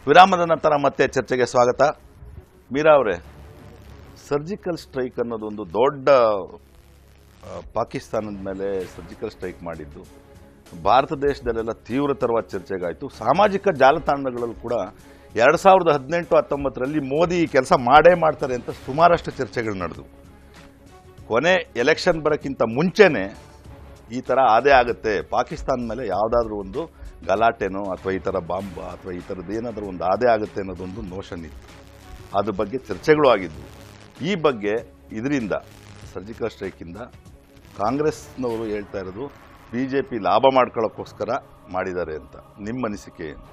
ವಿರಾಮದ ನಂತರ ಮತ್ತೆ ಚರ್ಚೆಗೆ ಸ್ವಾಗತ ಮೀರಾ ಅವರೇ ಸರ್ಜಿಕಲ್ ಸ್ಟ್ರೈಕ್ ಅನ್ನೋದು ಒಂದು ದೊಡ್ಡ ಆ, ಪಾಕಿಸ್ತಾನದ ಮೇಲೆ ಸರ್ಜಿಕಲ್ ಸ್ಟ್ರೈಕ್ ಮಾಡಿದ್ದು ಭಾರತ ದೇಶದಲ್ಲೆಲ್ಲ ತೀವ್ರತರವಾದ ಚರ್ಚೆಗಾಯಿತು ಸಾಮಾಜಿಕ ಜಾಲತಾಣಗಳಲ್ಲೂ ಕೂಡ ಎರಡು ಸಾವಿರದ ಹದಿನೆಂಟು ಹತ್ತೊಂಬತ್ತರಲ್ಲಿ ಮೋದಿ ಈ ಕೆಲಸ ಮಾಡೇ ಮಾಡ್ತಾರೆ ಅಂತ ಸುಮಾರಷ್ಟು ಚರ್ಚೆಗಳು ನಡೆದವು ಕೊನೆ ಎಲೆಕ್ಷನ್ ಬರೋಕ್ಕಿಂತ ಮುಂಚೆನೆ ಈ ಥರ ಆದೇ ಆಗುತ್ತೆ ಪಾಕಿಸ್ತಾನ ಮೇಲೆ ಯಾವುದಾದ್ರೂ ಒಂದು ಗಲಾಟೆನೋ ಅಥವಾ ಈ ಥರ ಬಾಂಬ್ ಅಥವಾ ಈ ಥರದ್ದು ಏನಾದರೂ ಒಂದು ಆದೇ ಆಗುತ್ತೆ ಅನ್ನೋದೊಂದು ನೋಷನ್ ಇತ್ತು ಅದ್ರ ಬಗ್ಗೆ ಚರ್ಚೆಗಳು ಆಗಿದ್ವು ಈ ಬಗ್ಗೆ ಇದರಿಂದ ಸರ್ಜಿಕಲ್ ಸ್ಟ್ರೈಕಿಂದ ಕಾಂಗ್ರೆಸ್ನವರು ಹೇಳ್ತಾ ಇರೋದು ಬಿ ಜೆ ಪಿ ಲಾಭ ಮಾಡ್ಕೊಳ್ಳೋಕ್ಕೋಸ್ಕರ ಮಾಡಿದ್ದಾರೆ ಅಂತ ನಿಮ್ಮ ಅನಿಸಿಕೆ ಏನು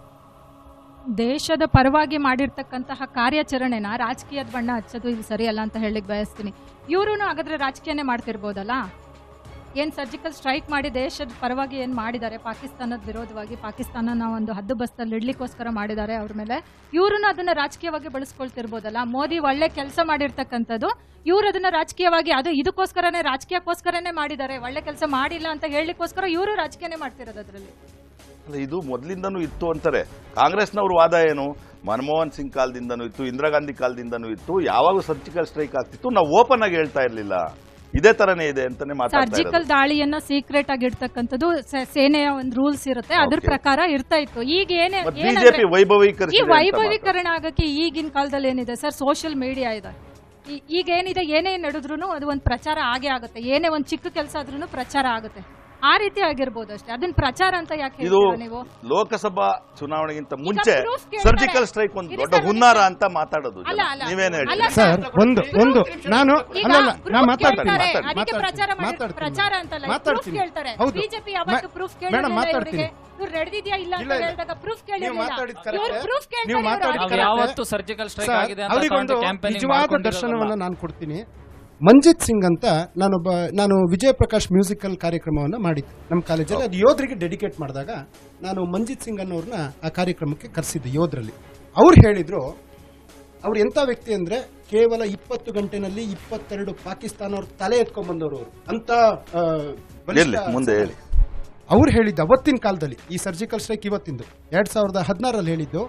ದೇಶದ ಪರವಾಗಿ ಮಾಡಿರ್ತಕ್ಕಂತಹ ಕಾರ್ಯಾಚರಣೆನ ರಾಜಕೀಯದ ಬಣ್ಣ ಹಚ್ಚೋದು ಇದು ಸರಿಯಲ್ಲ ಅಂತ ಹೇಳಲಿಕ್ಕೆ ಬಯಸ್ತೀನಿ ಇವರು ಹಾಗಾದ್ರೆ ರಾಜಕೀಯನೇ ಮಾಡ್ತಿರ್ಬೋದಲ್ಲ ಏನು ಸರ್ಜಿಕಲ್ ಸ್ಟ್ರೈಕ್ ಮಾಡಿ ದೇಶದ ಪರವಾಗಿ ಏನು ಮಾಡಿದ್ದಾರೆ ಪಾಕಿಸ್ತಾನದ ವಿರೋಧವಾಗಿ ಪಾಕಿಸ್ತಾನನ ಒಂದು ಹದ್ದು ಬಸ್ತಲ್ಲಿ ಇಡ್ಲಿಕ್ಕೋಸ್ಕರ ಮಾಡಿದ್ದಾರೆ ಅವ್ರ ಮೇಲೆ ಇವರು ಅದನ್ನ ರಾಜಕೀಯವಾಗಿ ಬಳಸ್ಕೊಳ್ತಿರ್ಬೋದಲ್ಲ ಮೋದಿ ಒಳ್ಳೆ ಕೆಲಸ ಮಾಡಿರ್ತಕ್ಕಂಥದ್ದು ಇವ್ರು ಅದನ್ನ ರಾಜಕೀಯವಾಗಿ ಅದು ಇದಕ್ಕೋಸ್ಕರನೇ ರಾಜಕೀಯಕ್ಕೋಸ್ಕರನೇ ಮಾಡಿದ್ದಾರೆ ಒಳ್ಳೆ ಕೆಲಸ ಮಾಡಿಲ್ಲ ಅಂತ ಹೇಳಲಿಕ್ಕೋಸ್ಕರ ಇವರು ರಾಜಕೀಯನೇ ಮಾಡ್ತಿರೋದು ಅದರಲ್ಲಿ ಅಲ್ಲ ಇದು ಮೊದಲಿಂದನೂ ಇತ್ತು ಅಂತಾರೆ ಕಾಂಗ್ರೆಸ್ನವ್ರ ವಾದ ಏನು ಮನಮೋಹನ್ ಸಿಂಗ್ ಕಾಲದಿಂದನೂ ಇತ್ತು ಇಂದಿರಾ ಗಾಂಧಿ ಕಾಲದಿಂದನೂ ಇತ್ತು ಯಾವಾಗ ಸರ್ಜಿಕಲ್ ಸ್ಟ್ರೈಕ್ ಆಗ್ತಿತ್ತು ನಾವು ಓಪನ್ ಆಗಿ ಹೇಳ್ತಾ ಇರಲಿಲ್ಲ ಇದೇ ತರನೇ ಇದೆ ಅಂತಾನೆ ಮಾತಾಡ್ತಾ ಇರೋದು ಸರ್ಜಿಕಲ್ ದಾಳಿಯನ್ನ ಸೀಕ್ರೆಟ್ ಆಗಿ ಇಡ್ತಕ್ಕಂಥದ್ದು ಸೆ- ಸೇನೆಯ ಒಂದು ರೂಲ್ಸ್ ಇರುತ್ತೆ ಅದ್ರ Okay. ಪ್ರಕಾರ ಇರ್ತಾ ಇತ್ತು ಈಗ ಏನೇ ಮತ್ತೆ ಏನಂದ್ರೆ- ಬಿಜೆಪಿ ಈ ವೈಭವೀಕರಿಸಿದೆ ಅಂತ ವೈಭವೀಕರಣ ಆಗಕ್ಕೆ ಈಗಿನ ಕಾಲದಲ್ಲಿ ಏನಿದೆ ಸರ್ ಸೋಷಿಯಲ್ ಮೀಡಿಯಾ ಇದೆ ಈ- ಈಗ ಏನಿದೆ ಏನೇ ನಡೆದ್ರು ಅದು ಒಂದು ಪ್ರಚಾರ ಆಗೇ ಆಗುತ್ತೆ ಏನೇ ಒಂದು ಚಿಕ್ಕ ಕೆಲಸ ಆದ್ರೂ ಪ್ರಚಾರ ಆಗುತ್ತೆ ಆ ರೀತಿ ಆಗಿರ್ಬೋದು ಅಷ್ಟೇ ಅದನ್ನ ಪ್ರಚಾರ ಅಂತ ಯಾಕೆ ಇದು ಹೇಳ್ತೀರಾ ನೀವು ಲೋಕಸಭಾ ಚುನಾವಣೆಗಿಂತ ಮುಂಚೆ proof ಕೇಳ್ತಾರೆ. ಸರ್ಜಿಕಲ್ ಸ್ಟ್ರೈಕ್ ಒಂದು ಇರಿ ದೊಡ್ಡ ಸರ್, ಹುನ್ನಾರ ಅಂತ ಮಾತಾಡೋದು ಜನ. ಅಲ್ಲ, ಅಲ್ಲ. ನೀವೇನ್ ಅಲ್ಲ ಹೇಳ್ತೀರಾ ಸರ್, ಸರ್ ಒಂದು ಒಂದು ನಾನು ಈಗ ಅಲ್ಲಲ್ಲ ನಾ proof ಮಾತಾಡ್ತೀನಿ ಕೇಳ್ತಾರೆ, ಮಾತಾಡ್ತೀನಿ, ಅದಕ್ಕೆ ಪ್ರಚಾರ ಮಾಡಿ- ಮಾತಾಡ್ತೀನಿ. ಪ್ರಚಾರ ಅಂತಲ್ಲ ಮಾತಾಡ್ತೀನಿ. ಪ್ರೂಫ್ ಕೇಳ್ತಾರೆ ಹೌದು ಬಿಜೆಪಿ ಯಾವತ್ತು ಮೇ- ಪ್ರೂಫ್ ಮೇಡಮ್ ಕೇಳಿಲ್ಲ ಮಾತಾಡ್ತೀನಿ ಇವ್ರು ನಡೆದಿದ್ಯಾ ಇಲ್ಲ ಇಲ್ಲ, ಅಂತ ಇಲ್ಲ. ಹೇಳಿದಾಗ ಪ್ರೂಫ್ ನೀವು ಕೇಳಿಲ್ಲ ಮಾತಾಡಿದ್ ಇವ್ರು correct. ಪ್ರೂಫ್ ನೀವು ಕೇಳ್ತಾರೆ ಮಾತಾಡಿದ್ ಇವ್ರು correct. ಯಾವತ್ತು ಸರ್ಜಿಕಲ್ ಸ್ಟ್ರೈಕ್ ಸರ್, ಆಗಿದೆ ಅಂತ ಅವರಿಗೊಂದು ಕ್ಯಾಂಪೇನಿಂಗ್ ನಿಜವಾದ ದರ್ಶನವನ್ನ ನಾನು ಕೊಡ್ತೀನಿ ಮಂಜಿತ್ ಸಿಂಗ್ ಅಂತ ನಾನೊಬ್ಬ ನಾನು ವಿಜಯ ಪ್ರಕಾಶ್ ಮ್ಯೂಸಿಕಲ್ ಕಾರ್ಯಕ್ರಮವನ್ನ ಮಾಡಿದ್ದೆ ನಮ್ಮ ಕಾಲೇಜಲ್ಲಿ ಅದು ಯೋಧರಿಗೆ ಡೆಡಿಕೇಟ್ ಮಾಡಿದಾಗ ನಾನು ಮಂಜಿತ್ ಸಿಂಗ್ ಅನ್ನೋರ್ನ ಆ ಕಾರ್ಯಕ್ರಮಕ್ಕೆ ಕರೆಸಿದ್ದೆ ಯೋಧರಲ್ಲಿ ಅವ್ರು ಹೇಳಿದ್ರು ಅವ್ರು ಎಂತ ವ್ಯಕ್ತಿ ಅಂದ್ರೆ ಕೇವಲ ಇಪ್ಪತ್ತು ಗಂಟೆನಲ್ಲಿ ಇಪ್ಪತ್ತೆರಡು ಪಾಕಿಸ್ತಾನವ್ರ ತಲೆ ಎತ್ಕೊಂಡ್ ಬಂದವರು ಅವರು ಅಂತ ಆ, ಬಲಿಷ್ಠ ಎಲ್ಲಿ? ಮುಂದೆ ಹೇಳಿ. ಅವ್ರು ಹೇಳಿದ್ದು ಅವತ್ತಿನ ಕಾಲದಲ್ಲಿ ಈ ಸರ್ಜಿಕಲ್ ಸ್ಟ್ರೈಕ್ ಇವತ್ತಿಂದು ಎರಡ್ ಸಾವಿರದ ಹದಿನಾರಲ್ಲಿ ಹೇಳಿದ್ದು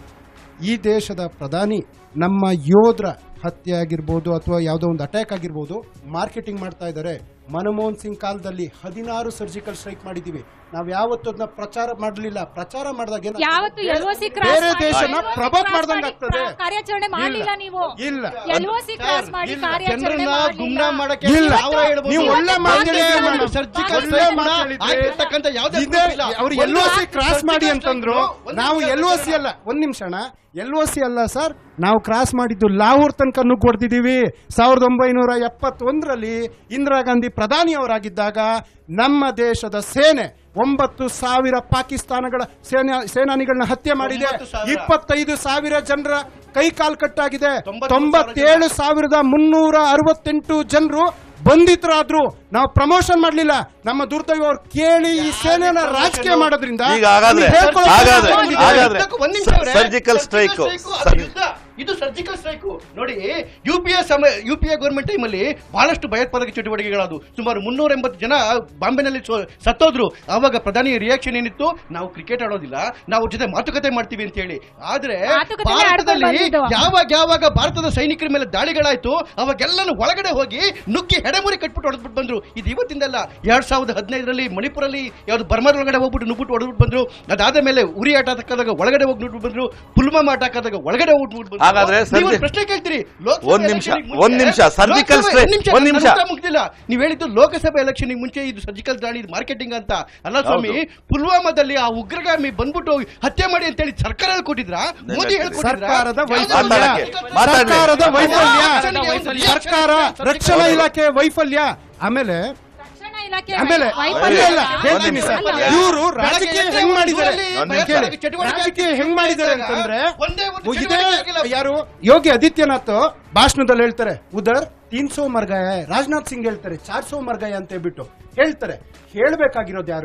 ಈ ದೇಶದ ಪ್ರಧಾನಿ ನಮ್ಮ ಯೋಧರ ಹತ್ಯೆ ಆಗಿರ್ಬೋದು ಅಥವಾ ಯಾವುದೋ ಒಂದು ಅಟ್ಯಾಕ್ ಆಗಿರ್ಬೋದು ಮಾರ್ಕೆಟಿಂಗ್ ಮಾಡ್ತಾ ಇದ್ದಾರೆ ಮನಮೋಹನ್ ಸಿಂಗ್ ಕಾಲದಲ್ಲಿ ಹದಿನಾರು ಸರ್ಜಿಕಲ್ ಸ್ಟ್ರೈಕ್ ಮಾಡಿದೀವಿ ನಾವು ಯಾವತ್ತೂ ಅದನ್ನ ಪ್ರಚಾರ ಮಾಡಲಿಲ್ಲ ಪ್ರಚಾರ ಮಾಡಿದಾಗ ಏನಾಗ್ತದೆ? ಯಾವತ್ತು ಬೇರೆ- LOC ಕ್ರಾಸ್ ಬೇರೆ ಮಾಡಿ- ದೇಶನ LOC ಪ್ರಭಾತ್ ಕ್ರಾಸ್ ಮಾಡ್ದಂಗೆ ಮಾಡಿ ಆಗ್ತದೆ ಕಾರ್ಯಾಚರಣೆ ಮಾಡಲಿಲ್ಲ ನೀವು ಇಲ್ಲ LOC ಕ್ರಾಸ್ ಮಾಡಿ ಇಲ್ಲ. ಕಾರ್ಯಾಚರಣೆ ಜನರನ್ನ ಮಾಡ್ಲಿಲ್ಲ. ಗುಮ್ನಾ ಮಾಡಕ್ಕೆ ಇಲ್ಲ. ಯಾವ ಹೇಳ್ಬೋದು? ನೀವು ಒಳ್ಳೆ ಮಾತು ಹೇಳಿದ್ರೆ ಕಾಂಗ್ರೆಸ್ ಮೇಡಮ್. ಸರ್ಜಿಕಲ್ ಒಳ್ಳೆ ಸ್ಟ್ರೈಕ್ ಮಾತು ನ ಹೇಳಿದ್ರೆ ಆಗಿರ್ತಕ್ಕಂಥ ಯಾವುದೇ ಇದೇ proof ಇಲ್ಲ. ಅವ್ರು ಒಂದು L O C surgical cross ಮಾಡಿ ಸ್ಟ್ರೈಕ್ ಅಂತಂದ್ರು ಒಂದು ನಾವು ನಿಮಿಷ ಎಲ್ ಒ ಸಿ ಅಲ್ಲ ಒಂದ್ ನಿಮಿಷ ಅಣ್ಣ ಎಲ್ ಒ ಸಿ ಅಲ್ಲ ಸರ್ ನಾವು ಕ್ರಾಸ್ ಮಾಡಿದ್ದು ಲಾಹೋರ್ ತನಕ ನುಗ್గు ಹೊಡೆದಿದ್ದೀವಿ ಸಾವಿರದ ಒಂಬೈನೂರ ಎಪ್ಪತ್ತೊಂದರಲ್ಲಿ ಇಂದಿರಾ ಗಾಂಧಿ ಪ್ರಧಾನಿಯವರಾಗಿದ್ದಾಗ ನಮ್ಮ ದೇಶದ ಸೇನೆ ಒಂಬತ್ತು ಸಾವಿರ ಪಾಕಿಸ್ತಾನಗಳ ಸೇನಾ ಸೇನಾನಿಗಳನ್ನ ಹತ್ಯೆ ಮಾಡಿದೆ ಒಂಬತ್ತು ಸಾವಿರ. ಇಪ್ಪತ್ತೈದು ಸಾವಿರ ಜನರ ಕೈ ಕಾಲ್ ಕಟ್ಟಾಗಿದೆ ತೊಂಬತ್ಮೂರು ತೊಂಬತ್ತೇಳು ಸಾವಿರದ ಮುನ್ನೂರ ಅರವತ್ತೆಂಟು ಜನರು ಬಂಧಿತರಾದ್ರು ನಾವು ಪ್ರಮೋಷನ್ ಮಾಡ್ಲಿಲ್ಲ ನಮ್ಮ ದುರ್ದೈವ ಅವ್ರು ಕೇಳಿ ಈ ಸೇನೆನ ರಾಜಕೀಯ ಮಾಡೋದ್ರಿಂದ ಈಗ ಹಾಗಾದ್ರೆ ನಮ್ಗೆ ಹೇಳ್ಕೊಳ್ಳೋಕೆ ಹಾಗಾದ್ರೆ ಸಾಧ್ಯವಾಗಿದೆ. ಹಾಗಾದ್ರೆ ಇದಕ್ಕೂ ಒಂದ್ ನಿಮಿಷ ಅವ್ರೆ. ಸರ್ಜಿಕಲ್ ಸ್ಟ್ರೈಕ್ ಸರ್ಜಿಕಲ್ ಅದು ಯುದ್ಧ. ಇದು ಸರ್ಜಿಕಲ್ ಸ್ಟ್ರೈಕ್ ನೋಡಿ ಯು ಪಿ ಎ ಸಮಯ ಯು ಪಿ ಎ ಗೌರ್ಮೆಂಟ್ ಟೈಮಲ್ಲಿ ಬಹಳಷ್ಟು ಭಯೋತ್ಪಾದಕ ಚಟುವಟಿಕೆಗಳದು ಸುಮಾರು ಮುನ್ನೂರ ಎಂಬತ್ತು ಜನ ಬಾಂಬೆನಲ್ಲಿ ಸೋ- ಸತ್ತೋದ್ರು ಆವಾಗ ಪ್ರಧಾನಿ ರಿಯಾಕ್ಷನ್ ಏನಿತ್ತು ನಾವು ಕ್ರಿಕೆಟ್ ಆಡೋದಿಲ್ಲ ನಾವು ಜೊತೆ ಮಾತುಕತೆ ಮಾಡ್ತೀವಿ ಅಂತ ಹೇಳಿ ಆದ್ರೆ ಮಾತುಕತೆ ಭಾರತದಲ್ಲಿ ಆಡ್ಕೊಂಡು ಬಂದಿದ್ದು. ಯಾವಾಗ ಯಾವಾಗ ಭಾರತದ ಸೈನಿಕರ ಮೇಲೆ ದಾಳಿಗಳಾಯ್ತು ಅವಾಗೆಲ್ಲನೂ ಒಳಗಡೆ ಹೋಗಿ ನುಗ್ಗಿ ಹೆಡೆಮುರಿ ಕಟ್ಬಿಟ್ಟು ಹೊಡೆದ್ಬಿಟ್ಟು ಬಂದ್ರು ಇದು ಇವತ್ತಿಂದಲ್ಲ ಎರಡ್ ಸಾವಿರದ ಹದಿನೈದರಲ್ಲಿ ಮಣಿಪುರಲ್ಲಿ ಯಾವ್ದು ಬರ್ಮರ್ ಒಳಗಡೆ ಹೋಗ್ಬಿಟ್ಟು ನುಗ್ಬಿಟ್ಟು ಹೊಡೆದ್ಬಿಟ್ಟು ಬಂದ್ರು ಅದಾದ ಮೇಲೆ ಉರಿ ಆಟ ಹಾಕಿದಾಗ ಒಳಗಡೆ ಹೋಗಿ ನುಗ್ಬಿಟ್ಟು ಬಂದ್ರು ಪುಲ್ವಾಮಾ ಆಟ ಹಾಕಿದಾಗ ಒಳಗಡೆ ಹೋಗ್ಬಿಟ್ಟು ಬಂದ್ರು ಹಾಗಾದ್ರೆ ನೀವು ಸರ್ಜಿ- ಒಂದು ಪ್ರಶ್ನೆ ಕೇಳ್ತೀರಿ ಲೋಕಸಭೆ ಒಂದ್ ನಿಮಿಷ, ಎಲೆಕ್ಷನ್ಗೆ ಮುಂಚೆ- ಒಂದ್ ನಿಮಿಷ, ಸರ್ಜಿಕಲ್ ಲೋಕಸಭೆ- ಸ್ಟ್ರೈಕ್, ಒಂದ್ ನಿಮಿಷ, ಒಂದ್ ನಿಮಿಷ. ನನ್ನ ಉತ್ತರ ಮುಗ್ದಿಲ್ಲ ನೀವು ಹೇಳಿದ್ದು ಲೋಕಸಭೆ ಎಲೆಕ್ಷನ್ ಮುಂಚೆ ಇದು ಸರ್ಜಿಕಲ್ ದಾಳಿ ಮಾರ್ಕೆಟಿಂಗ್ ಅಂತ ಅಲ್ಲ ಸ್ವಾಮಿ ಹೌದು. ಪುಲ್ವಾಮಾದಲ್ಲಿ ಆ ಉಗ್ರಗಾಮಿ ಬಂದ್ಬಿಟ್ಟು ಹತ್ಯೆ ಮಾಡಿ ಅಂತ ಹೇಳಿ ಸರ್ಕಾರ ಹೇಳ್ಕೊಟ್ಟಿದ್ರ ಮೋದಿ ಹೇಳ್ಕೊಟ್ಟಿದ್ರ ಸರ್ಕಾರದ ಮಾತಾಡಕ್ಕೆ, ವೈಫಲ್ಯ ಮಾತಾಡ್ಲಿ. ಸರ್ಕಾರದ ವೈಫಲ್ಯ ವೈಫಲ್ಯ. ಸರ್ಕಾರ ರಕ್ಷಣಾ ಇಲಾಖೆ ವೈಫಲ್ಯ ಆಮೇಲೆ ರಕ್ಷಣಾ ಇಲಾಖೆ ಆಮೇಲೆ ವೈಫಲ್ಯ ಇಲ್ಲ, ಇಲ್ಲ, ಹೇಳ್ತೀನಿ ಸರ್ ಅಲ್ಲ. ಇವರು ರಾಜಕೀಯ ಹೆಂಗ್ ಮಾಡಿದ್ದಾರೆ ಒಂದ್ ನಿಮಿಷ. ಕೇಳಿ, ರಾಜಕೀಯ ಹೆಂಗ್ ಮಾಡಿದ್ದಾರೆ ಅಂತಂದ್ರೆ ಒಂದೇ ಒಂದು ಇದೇ ಚಟುವಟಿಕೆ ಆಗಿಲ್ಲ. ಯಾರು ಯೋಗಿ ಆದಿತ್ಯನಾಥ್ ಭಾಷಣದಲ್ಲಿ ಹೇಳ್ತಾರೆ ಉದರ್ ತೀನ್ ಸೋ ಮರ್ಗಾಯ ರಾಜನಾಥ್ ಸಿಂಗ್ ಹೇಳ್ತಾರೆ ಚಾರ್ ಸೋ ಮರ್ಗಾಯ ಅಂತ ಹೇಳ್ಬಿಟ್ಟು ಹೇಳ್ತಾರೆ ಹೇಳ್ಬೇಕಾಗಿರೋದು ಯಾರು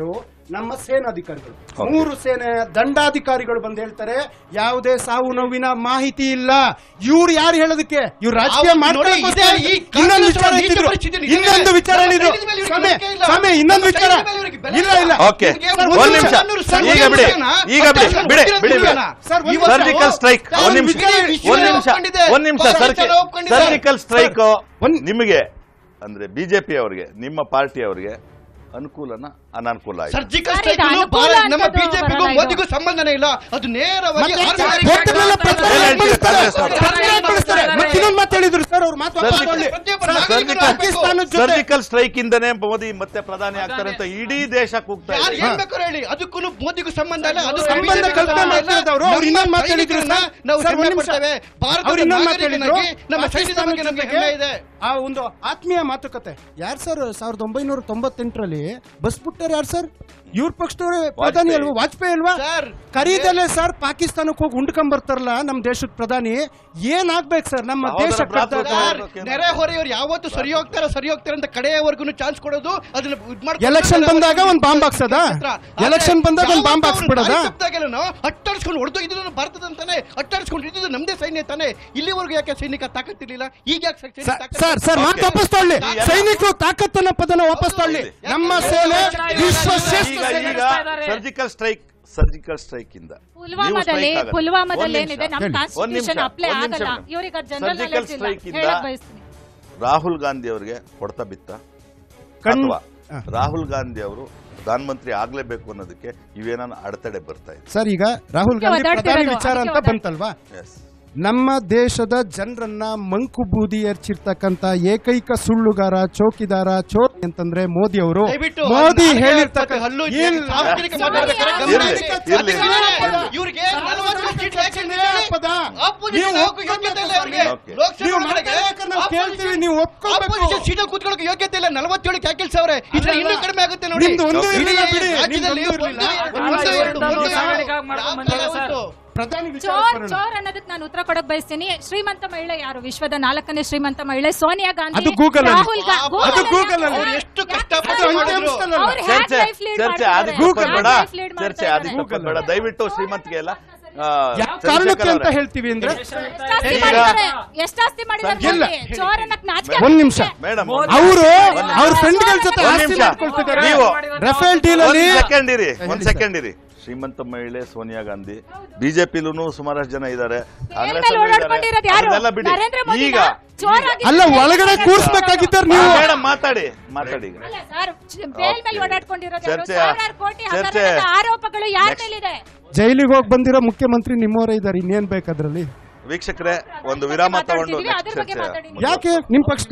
ನಮ್ಮ ಸೇನಾಧಿಕಾರಿಗಳು ಮೂರು ಸೇನೆ ದಂಡಾಧಿಕಾರಿಗಳು ಬಂದು ಹೇಳ್ತಾರೆ ಯಾವುದೇ ಸಾವು ನೋವಿನ ಮಾಹಿತಿ ಇಲ್ಲ ಇವ್ರು ಯಾರು ಹೇಳೋದಕ್ಕೆ ಇವ್ರು ರಾಜಕೀಯ ಅವ್ರು ಮಾಡ್ತಾರೆ ನೋಡಿ, ಇದೇ ಈ ಇನ್ನೊಂದು ವಿಚಾರ ಕಾಂಗ್ರೆಸ್ ಎತ್ತಿದ್ರು. ಪರಿಸ್ಥಿತಿ ನಿಜವೇ. ಇನ್ನೊಂದು ವಿಚಾರ ನಮ್ಮ ಹೇಳಿದ್ರು ಸೈನ್ಯದ ಮೇಲೆ ಇವ್ರಿಗೆ ಸ್ವಾಮಿ ನಂಬಿಕೆ ಇಲ್ಲ. ಸ್ವಾಮಿ ಇನ್ನೊಂದು ನಮ್ಮ ವಿಚಾರ ಸೈನ್ಯದ ಮೇಲೆ ಇವ್ರಿಗೆ ಬೆಲೆ ಇಲ್ಲ ಇಲ್ಲ ಓಕೆ ಸರ್, ಒಂದ್ ನಿಮಿಷ ಸರ್, ಈಗ ಒಂದು ಬಿಡಿ ನಿಮಿಷ. ಈಗ ಬಿಡಿ ಸರ್, ಬಿಡಿ ಒಂದು ಬಿಡಿ ಬಿಡಿ ನಿಮಿಷ. ಸರ್, ಒಂದು ಇವತ್ತು ಸರ್ಜಿಕಲ್ ಸ್ಟ್ರೈಕ್ ಸರ್, ಒಂದ್ ನಿಮಿಷ ವಿಜ್ಞಾನ ವಿಶ್ವ ಒಂದ್ ನಿಮಿಷ ಒಪ್ಕೊಂಡಿದೆ. ಒಂದ್ ನಿಮಿಷ ಭಾರತ ಒಪ್ಕೊಂಡಿದೆ. ಸರ್ಜಿಕಲ್ ಸ್ಟ್ರೈಕ್ ಒಂದ್- ನಿಮಗೆ ಅಂದ್ರೆ ಬಿಜೆಪಿ ಅವರಿಗೆ ನಿಮ್ಮ ಪಾರ್ಟಿ ಅವರಿಗೆ ಅನುಕೂಲನ ಅನಾನುಕೂಲ ಆಯ್ತು ಸರ್ಜಿಕಲ್ ಸರ್, ಸ್ಟ್ರೈಕ್ ಇದು ಅನುಕೂಲ ಭಾರತ ನಮ್ಮ ಅಂತದ್ದು ಬಿಜೆಪಿಗೂ ಬರಲ್ಲ ಇದು. ಮೋದಿಗೂ ಸಂಬಂಧನೇ ಇಲ್ಲ ಅದು ನೇರವಾಗಿ ಮತ್ತೆ ಆರ್ಮಿ ಕೋರ್ಟ್ನಲ್ಲೆಲ್ಲ ಪ್ರತಿಭಟನೆ ಏನ್ ಹೇಳ್ತೀರಿ? ಮಾಡ್ತಾರೆ. ಕಾಂಗ್ರೆಸ್ ಅವರು? ಪ್ರತಿಭಟನೆ ಮಾಡ್ತಾರೆ. ಮತ್ತೆ ಇನ್ನೊಂದು ಮಾತು ಹೇಳಿದ್ರು ಸರ್ ಅವ್ರು ಮಾತು ವಾಪಸ್ ಸರ್ಜಿಕಲ್- ತಗೊಳ್ಳಿ. ಪ್ರತಿಯೊಬ್ಬ ಸರ್, ನಾಗರಿಕರು ಪಾಕಿಸ್ತಾನದ ಜೊತೆ ಸರ್ಜಿಕಲ್ ಸ್ಟ್ರೈಕ್ ಇಂದನೇ ಮೋದಿ ಮತ್ತೆ ಪ್ರಧಾನಿ ಆಗ್ತಾರೆ ಅಂತ ಇಡೀ ದೇಶ ಕೂಗ್ತಾ ಯಾರು ಇದೆ ಏನ್ ಬೇಕಾದ್ರೂ ಹೇಳಿ ಅದಕ್ಕೂ ಮೋದಿಗೂ ಸಂಬಂಧ ಇಲ್ಲ ಅದು ಸಂಬಂಧ BJP ಗೂ ಕಲ್ಪನೆ ಸಂಬಂಧ ಇಲ್ಲ. ಮಾಡ್ತಿರೋದು ಅವ್ರು. ಅವ್ರು ನಮ್ಮ ಇನ್ನೊಂದು ಮಾತು ಹೇಳಿದ್ರು ಸೈನಿಕರನ್ನ ಸರ್. ನಾವು ಸರ್, ಹೆಮ್ಮೆ ಒಂದ್ ನಿಮಿಷ. ಪಡ್ತೇವೆ ಭಾರತದ ಅವ್ರು ಇನ್ನೊಂದು ಮಾತು ಹೇಳಿದ್ರು. ನಾಗರಿಕನಾಗಿ ನಮ್ಮ ಸೈನ್ಯದ ಬಗ್ಗೆ ನಮಗೆ ಹೆಮ್ಮೆ ಇದೆ ಆ ಒಂದು ಆತ್ಮೀಯ ಮಾತುಕತೆ ಯಾರು ಸರ್ ಸಾವಿರದ ಒಂಬೈನೂರ ತೊಂಬತ್ತೆಂಟರಲ್ಲಿ ಬಸ್ ಬಿಟ್ಟರು ಯಾರು ಸರ್ ಇವ್ರ ಪಕ್ಷದವ್ರೆ ಪ್ರಧಾನಿ ಅಲ್ವಾ ವಾಜಪೇಯಿ ಅಲ್ವಾ ಸರ್ ಕರೀದಲ್ಲೇ ಸರ್ ಪಾಕಿಸ್ತಾನಕ್ಕೆ ಹೋಗಿ ಉಂಡ್ಕೊಂಡ್ ಬರ್ತಾರಲ್ಲ ನಮ್ಮ ದೇಶದ ಪ್ರಧಾನಿ ಏನ್ ಆಗ್ಬೇಕು ಸರ್ ನಮ್ಮ ಸಹೋದರ ದೇಶ ಭ್ರಾತೃತ್ವ ಕಟ್ಟಾಗ ಇರ್ಬೇಕು. ನೆರೆ ಹೊರೆಯವರು ಯಾವತ್ತು ಸರಿ ಹೋಗ್ತಾರ ಸರಿ ಹೋಗ್ತಾರೆ ಅಂತ ಕಡೆಯವರೆಗೂ ಚಾನ್ಸ್ ಕೊಡೋದು ಅದನ್ನ ಇದ್ ಮಾಡ್ಕೊಂಡು ಎಲೆಕ್ಷನ್ ಬಂದಾಗ ಒಂದ್ ಬಾಂಬ್ ಹಾಕ್ಸದ ಆದ್ರೆ ಎಲೆಕ್ಷನ್ ಬಂದಾಗ ಒಂದ್ ಬಾಂಬ್ ಯಾವತ್ತೂ ಅವ್ರು ಹಾಕ್ಸ್ಬಿಡದ ದಾರಿ ತಪ್ಪಿದಾಗೆಲ್ಲನೂ ಅಟ್ಟಾಡಿಸ್ಕೊಂಡು ಹೊಡೆದೋಗಿದ್ದು ಭಾರತದ ಅಂತಾನೆ ಅಟ್ಟಾಡಿಸ್ಕೊಂಡು ಇದ್ದಿದ್ದು ನಮ್ದೇ ಸೈನ್ಯ ತಾನೆ ಇಲ್ಲಿವರೆಗೂ ಯಾಕೆ ಸೈನಿಕ ತಾಕತ್ತಿರ್ಲಿಲ್ಲ ಈಗ ಯಾಕೆ ಸೈನಿಕ ತಾಕತ್ತು- ಸರ್ ಸರ್ ಮಾತು ವಾಪಸ್ ತಗೊಳ್ಳಿ ಈಗ- ಸೈನಿಕರು ತಾಕತ್ತನ್ನ ಪದನ ವಾಪಸ್ ತಗೊಳ್ಳಿ ನಮ್ಮ ಸೇನೆ ವಿಶ್ವಶ್ರೇಷ್ಠ ಈಗ ಸೇನೆ. ಈಗ ಸರ್ಜಿಕಲ್ ಸ್ಟ್ರೈಕ್ ಸರ್ಜಿಕಲ್ ಸ್ಟ್ರೈಕ್ ಇಂದ ಪುಲ್ವಾಮಾದಲ್ಲಿ ನೀವು strike ಆಗಲ್ಲ. ಪುಲ್ವಾಮಾದಲ್ಲಿ ಒಂದ್ ನಿಮಿಷ. ಏನಿದೆ ನಮ್ಮ ಹೇಳಿ. ಒಂದ್ ಕಾನ್ಸ್ಟಿಟ್ಯೂಷನ್ ನಿಮಿಷ, ಅಪ್ಲೈ ಒಂದ್ ನಿಮಿಷ ಆಗಲ್ಲ ಮೇಡಮ್. ಇವ್ರಿಗೆ ಜನರಲ್ Surgical ನಾಲೆಡ್ಜ್ ಇಲ್ಲ strike ಇಂದ ಹೇಳಕ್ ಬಯಸ್ತೀನಿ ರಾಹುಲ್ ಗಾಂಧಿ ಅವರಿಗೆ ಹೊಡೆತ ಬಿತ್ತ ಕಣ್- ಅಥವಾ ಹ. ರಾಹುಲ್ ಗಾಂಧಿ ಅವರು ಪ್ರಧಾನಮಂತ್ರಿ ಆಗ್ಲೇಬೇಕು ಅನ್ನೋದಕ್ಕೆ ಇವೇನ ಅಡೆತಡೆ ಬರ್ತಾ ಇದೆ ಸರ್ ಈಗ ರಾಹುಲ್ ಗಾಂಧಿ ಒದಾಡ್ತಿರೋದು, ಪ್ರಧಾನಿ ವಿಚಾರ ಅದಕ್ಕೆ ಅಂತ ಒದಾಡ್ತಿರೋದು. ಬಂತಲ್ವಾ ಎಸ್ ನಮ್ಮ ದೇಶದ ಜನರನ್ನ ಮಂಕು ಬೂದಿ ಎರಚಿರ್ತಕ್ಕಂತ ಏಕೈಕ ಸುಳ್ಳುಗಾರ ಚೌಕಿದಾರ ಚೋರ್ ಅಂತಂದ್ರೆ ಮೋದಿ ಅವರು ದಯವಿಟ್ಟು ಮೋದಿ ನಾಲ್ಗೆ ಹೇಳಿರ್ತಕ್ಕ ಮತ್ತೆ ಹಲ್ಲು ಇಲ್ಲ. ಸಾರ್ವಜನಿಕ ಸ್ವಾಮಿ, ಮಾತಾಡ್ಬೇಕಾದ್ರೆ ಗಮನ ಇರ್ಲಿ, ಇರ್ಲಿ. ಇರ್ಲಿ, ಅದಕ್ಕೆ ಇರ್ಲಿ. ಇವ್ರಿಗೆ ನಲವತ್ತು ಸೀಟ್ ಯಾಕೆ ಇದೇ ನೀಡಿದ್ದಾರೆ? ಪದ. Opposition ನೀವು ಹೋಗೋ ಯೋಗ್ಯತೆ ಇಲ್ಲ ಇವ್ರಿಗೆ. Okay. ಲೋಕಸಭೆ ನೀವು ಒಳಗಡೆ ಮಾತಾಡಕ್ಕೆ ನಾವು ಕೇಳ್ತೀವಿ, ನೀವು ಒಪ್ಕೊಬೇಕು. Opposition ಸೀಟಲ್ಲಿ ಕೂತ್ಕೊಳ್ಳೋಕೆ ಯೋಗ್ಯತೆ ಇಲ್ಲ ನಲವತ್ತೇಳಕ್ಕೆ ಯಾಕೆ ಇಳಿಸವ್ರೆ ಇದ್ರೆ ಇನ್ನೂ ಕಡಿಮೆ ಆಗುತ್ತೆ ನೋಡಿ ನಿಮ್ದು ಒಂದು ಇಡೀ ಇರ್ಲಿಲ್ಲ ಬಿಡಿ, ರಾಜ್ಯದಲ್ಲಿ ನಿಮ್ದು ಒಂದು ಒಂದು- ಇರ್ಲಿಲ್ಲ. ಒಂದು ಎರಡು, ಒಂದು ಒಂದು ಸಾಗಾಣಿಕೆ ಎರಡು. ಮಾಡ್ಕೊಂಡ್ ಯಾವ ಬಂದಿದೆ ತರ ಸರ್. ಉಂಟು? ಪ್ರಧಾನಿ ವಿಚಾರ ಚೋರ್ ಬರೋಣ. ಚೋರ್ ಅನ್ನೋದಕ್ಕೆ ನಾನು ಉತ್ತರ ಕೊಡಕ್ ಬಯಸ್ತೀನಿ ಶ್ರೀಮಂತ ಮಹಿಳೆ ಯಾರು ವಿಶ್ವದ ನಾಲ್ಕನೇ ಶ್ರೀಮಂತ ಮಹಿಳೆ ಸೋನಿಯಾ ಗಾಂಧಿ ಅದು Google ಅಲ್ಲಿ. ರಾಹುಲ್ ಗಾ- ಅದು Google ಅಲ್ಲಿ Google ಅಲ್ಲಿ. ಯಾಕೆ- ಎಷ್ಟು ಯಾಕೆ ಕಷ್ಟಪಟ್ಟು ಅವ್ರು ಮಾಡಿದ್ರು. ಅವ್ರು ಹೇಗ್ ಚರ್ಚೆ life lead ಚರ್ಚೆ ಮಾಡ್ತಾ ಆದಿ ಇದ್ದಾರೆ? ತಪ್ಪದ್ ಬೇಡ ಹೇಗ್ life lead ಮಾಡ್ತಾ ಚರ್ಚೆ ಆದಿ ಇದ್ದಾರೆ? ತಪ್ಪದ್ ಬೇಡ ದಯವಿಟ್ಟು ಶ್ರೀಮಂತಿಗೆ ಎಲ್ಲ ಆ, ಯಾವ ಚಂದ್ರಶೇಖರ್ ಕಾರಣಕ್ಕೆ ಅಂತ ಅವರೇ. ಹೇಳ್ತೀವಿ ಅಂದ್ರೆ ಎಷ್ಟಾಸ್ತಿ ಈಗ- ಮಾಡಿದ್ದಾರೆ? ಎಷ್ಟಾಸ್ತಿ ಮಾಡಿದ್ದಾರೆ ಇಲ್ಲ. ನೋಡಿ? ಚೋರ್ ಅನ್ನಕ್ ನಾಚಿಕೆ ಒಂದ್ ನಿಮಿಷ ಮೇಡಮ್ ಅವರು ಅವ್ರ ಫ್ರೆಂಡ್ಗಳ ಜೊತೆ ಒಂದ್ ಆಸ್ತಿ ನಿಮಿಷ. ಮಾಡ್ಕೊಳ್ತಿದ್ದಾರೆ ನೀವು ರಫೇಲ್ ಡೀಲ್ ಒಂದ್ ಅಲ್ಲಿ ಸೆಕೆಂಡ್ ಇರಿ ಒಂದ್ ಹೇಳಿ ಸೆಕೆಂಡ್ ಇರಿ ಶ್ರೀಮಂತ ಮಹಿಳೆ ಸೋನಿಯಾ ಗಾಂಧಿ ಬಿಜೆಪಿಲೂ ಸುಮಾರಷ್ಟು ಜನ ಇದ್ದಾರೆ ಮೇಲ್ ಮೇಲೆ ಓಡಾಡ್ಕೊಂಡಿರೋದು ಯಾರು ಅದನ್ನೆಲ್ಲ ಬಿಡಿ ನರೇಂದ್ರ ಮೋದಿ ಈಗ ಚೋರ್ ಆಗಿ- ಅಲ್ಲ ಒಳಗಡೆ ಕೂರ್ಸ್ಬೇಕಾಗಿದ್ದಾರೆ ನೀವು ಮೇಡಮ್ ಮಾತಾಡಿ ಮಾತಾಡಿ ಈಗ ಅಲ್ಲ ಸರ್ ಬೇಲ್ ಮೇಲೆ Okay. ಓಡಾಡ್ಕೊಂಡಿರೋದು ಯಾರು? ಚರ್ಚೆ- ಸಾವಿರಾರು ಕೋಟಿ ಚರ್ಚೆ- ಹಗರಣದ ಆರೋಪಗಳು ಯಾರ Next. ಮೇಲಿದೆ ಜೈಲಿಗೆ ಹೋಗಿ ಬಂದಿರೋ ಮುಖ್ಯಮಂತ್ರಿ ನಿಮ್ಮವರೇ ಇದ್ದಾರೆ ಇನ್ನೇನ್ ಬೇಕದ್ರಲ್ಲಿ ವೀಕ್ಷಕರೇ ಒಂದು ವಿರಾಮ ತಗೊಂಡು ಮಾತಾಡ್ತಿದೀವಿ, next ಅದ್ರ ಬಗ್ಗೆ ಚರ್ಚೆ ಮಾತಾಡಿ. ಮುಂದುವರಿಸೋಣ. ಯಾಕೆ ನಿಮ್ ಪಕ್ಷದ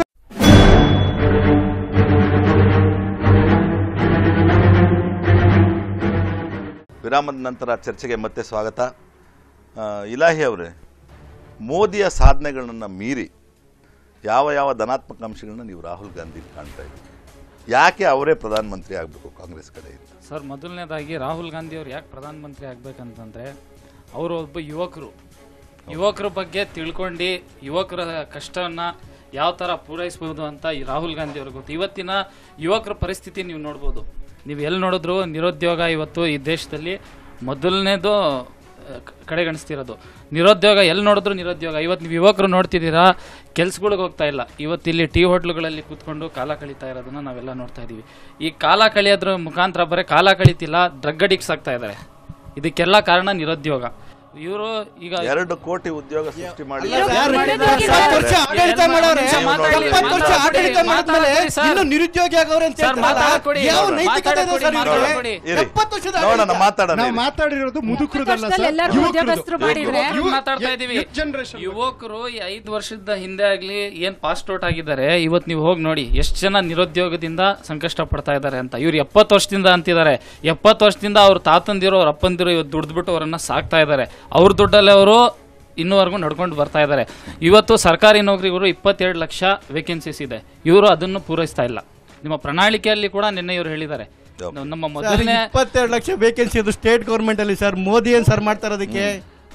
ವಿರಾಮದ ನಂತರ ಚರ್ಚೆಗೆ ಮತ್ತೆ ಸ್ವಾಗತ ಆ, ಇಲಾಹಿ ಅವರೇ ಮೋದಿಯ ಸಾಧನೆಗಳನ್ನು ಮೀರಿ ಯಾವ ಯಾವ ಧನಾತ್ಮಕ ಅಂಶಗಳನ್ನ ನೀವು ರಾಹುಲ್ ಗಾಂಧಿ ಕಾಣ್ತಾ ಇದ್ದೀರಿ ಯಾಕೆ ಅವರೇ ಪ್ರಧಾನಮಂತ್ರಿ ಆಗಬೇಕು ಕಾಂಗ್ರೆಸ್ ಕಡೆಯಿಂದ ಸರ್ ಮೊದಲನೇದಾಗಿ ರಾಹುಲ್ ಗಾಂಧಿ ಅವ್ರು ಯಾಕೆ ಪ್ರಧಾನಮಂತ್ರಿ ಆಗ್ಬೇಕಂತಂದ್ರೆ ಅವರು ಒಬ್ಬ ಯುವಕರು ಯುವಕರ ಬಗ್ಗೆ ತಿಳ್ಕೊಂಡು ಯುವಕರ ಕಷ್ಟವನ್ನ ಯಾವ ಥರ ಪೂರೈಸ್ಬೋದು ಅಂತ ಈ ರಾಹುಲ್ ಗಾಂಧಿ ಅವ್ರಿಗೆ ಗೊತ್ತು ಇವತ್ತಿನ ಯುವಕರ ಪರಿಸ್ಥಿತಿ ನೀವು ನೋಡ್ಬೋದು ನೀವು ಎಲ್ಲಿ ನೋಡಿದ್ರು ನಿರುದ್ಯೋಗ ಇವತ್ತು ಈ ದೇಶದಲ್ಲಿ ಮೊದಲನೇದು ಕಡೆಗಣಿಸ್ತಿರೋದು ನಿರುದ್ಯೋಗ ಎಲ್ಲಿ ನೋಡಿದ್ರು ನಿರುದ್ಯೋಗ ಇವತ್ತು ನೀವು ಯುವಕರು ನೋಡ್ತಿದ್ದೀರಾ ಕೆಲ್ಸಗಳಿಗೆ ಹೋಗ್ತಾ ಇಲ್ಲ ಇವತ್ತು ಇಲ್ಲಿ ಟೀ ಹೋಟ್ಲುಗಳಲ್ಲಿ ಕೂತ್ಕೊಂಡು ಕಾಲ ಕಳೀತಾ ಇರೋದನ್ನ ನಾವೆಲ್ಲ ನೋಡ್ತಾ ಇದ್ದೀವಿ ಈ ಕಾಲ ಕಳಿಯೋದ್ರ ಮುಖಾಂತರ ಬರೀ ಕಾಲ ಕಳೀತಿಲ್ಲ ಡ್ರಗ್ ಅಡಿಕ್ಟ್ಸ್ ಆಗ್ತಾ ಇದ್ದಾರೆ ಇದಕ್ಕೆಲ್ಲ ಕಾರಣ ನಿರುದ್ಯೋಗ ಇವರು ಈಗ ಎರಡು ಕೋಟಿ ಉದ್ಯೋಗ ಸೃಷ್ಟಿ ಮಾಡಿ ಯಾರು ನಿರುದ್ಯೋಗಿ ಇಪ್ಪತ್ತು ವರ್ಷ ಆಡಳಿತ ಮಾಡೋರೆ ನೀವು ಮಾತಾಡಿ, ಇಪ್ಪತ್ತು ವರ್ಷ ಆಡಳಿತ ಮಾಡಿದ್ಮೇಲೆ ಇನ್ನು ನಿರುದ್ಯೋಗಿ ಆಗವ್ರೆ ಅಂತ ಸರ್, ಹೇಳ್ತಾರಲ್ಲ, ಮಾತಾಡ್ಕೊಡಿ. ಯಾವ ನೈತಿಕತೆ ಇದೆ ಸರ್ ಮಾತಾಡ್ಕೊಡಿ, ಇವ್ರಿಗೆ? ಇರಿ ಎಪ್ಪತ್ತು ವರ್ಷದ ನೋಡೋಣ ಆಡಳಿತ. ಮಾತಾಡೋಣ ನಾವು ಇರಿ. ಮಾತಾಡಿರೋದು ಮುದುಕರದಲ್ಲ ಕಷ್ಟದಲ್ಲಿ ಎಲ್ಲರೂ ಉದ್ಯೋಗಸ್ಥರು ಮಾಡಿದ್ರೆ ಯುವಕರು ಮಾತಾಡ್ತಾ ಇದೀವಿ ಜನರೇಷನ್ ಯುವಕರು ಈ ಐದು ವರ್ಷದ ಹಿಂದೆ ಆಗ್ಲಿ ಏನ್ ಪಾಸ್ಟ್ ಔಟ್ ಆಗಿದ್ದಾರೆ ಇವತ್ತು ನೀವು ಹೋಗಿ ನೋಡಿ ಎಷ್ಟು ಜನ ನಿರುದ್ಯೋಗದಿಂದ ಸಂಕಷ್ಟ ಪಡ್ತಾ ಇದ್ದಾರೆ ಅಂತ ಇವ್ರು ಎಪ್ಪತ್ತು ವರ್ಷದಿಂದ ಅಂತಿದ್ದಾರೆ ಎಪ್ಪತ್ತು ವರ್ಷದಿಂದ ಅವ್ರ ತಾತಂದಿರೋ ಅವ್ರ ಅಪ್ಪಂದಿರೋ ಇವತ್ತು ದುಡ್ದ್ಬಿಟ್ಟು ಅವರನ್ನ ಸಾಕ್ತಾ ಇದ್ದಾರೆ ಅವ್ರ ದುಡ್ಡಲ್ಲಿ ಅವರು ಇನ್ನೂವರೆಗೂ ನಡ್ಕೊಂಡು ಬರ್ತಾ ಇದ್ದಾರೆ ಇವತ್ತು ಸರ್ಕಾರಿ ನೌಕರಿಗರು ಇಪ್ಪತ್ತೆರಡು ಲಕ್ಷ ವೇಕೆನ್ಸೀಸ್ ಇದೆ ಇವರು ಅದನ್ನು ಪೂರೈಸ್ತಾ ಇಲ್ಲ ನಿಮ್ಮ ಪ್ರಣಾಳಿಕೆಯಲ್ಲಿ ಕೂಡ ನಿನ್ನೆ ಇವರು ಹೇಳಿದ್ದಾರೆ ನಮ್ಮ ಸರ್, ಮೊದಲನೇ ಇಪ್ಪತ್ತೆರಡು ಲಕ್ಷ ವೇಕೆನ್ಸಿ ಅದು ಸ್ಟೇಟ್ ಗೌರ್ಮೆಂಟ್ ಅಲ್ಲಿ ಸರ್ ಮೋದಿ ಏನ್ ಸರ್ ಮಾಡ್ತಾ ಇರೋದಕ್ಕೆ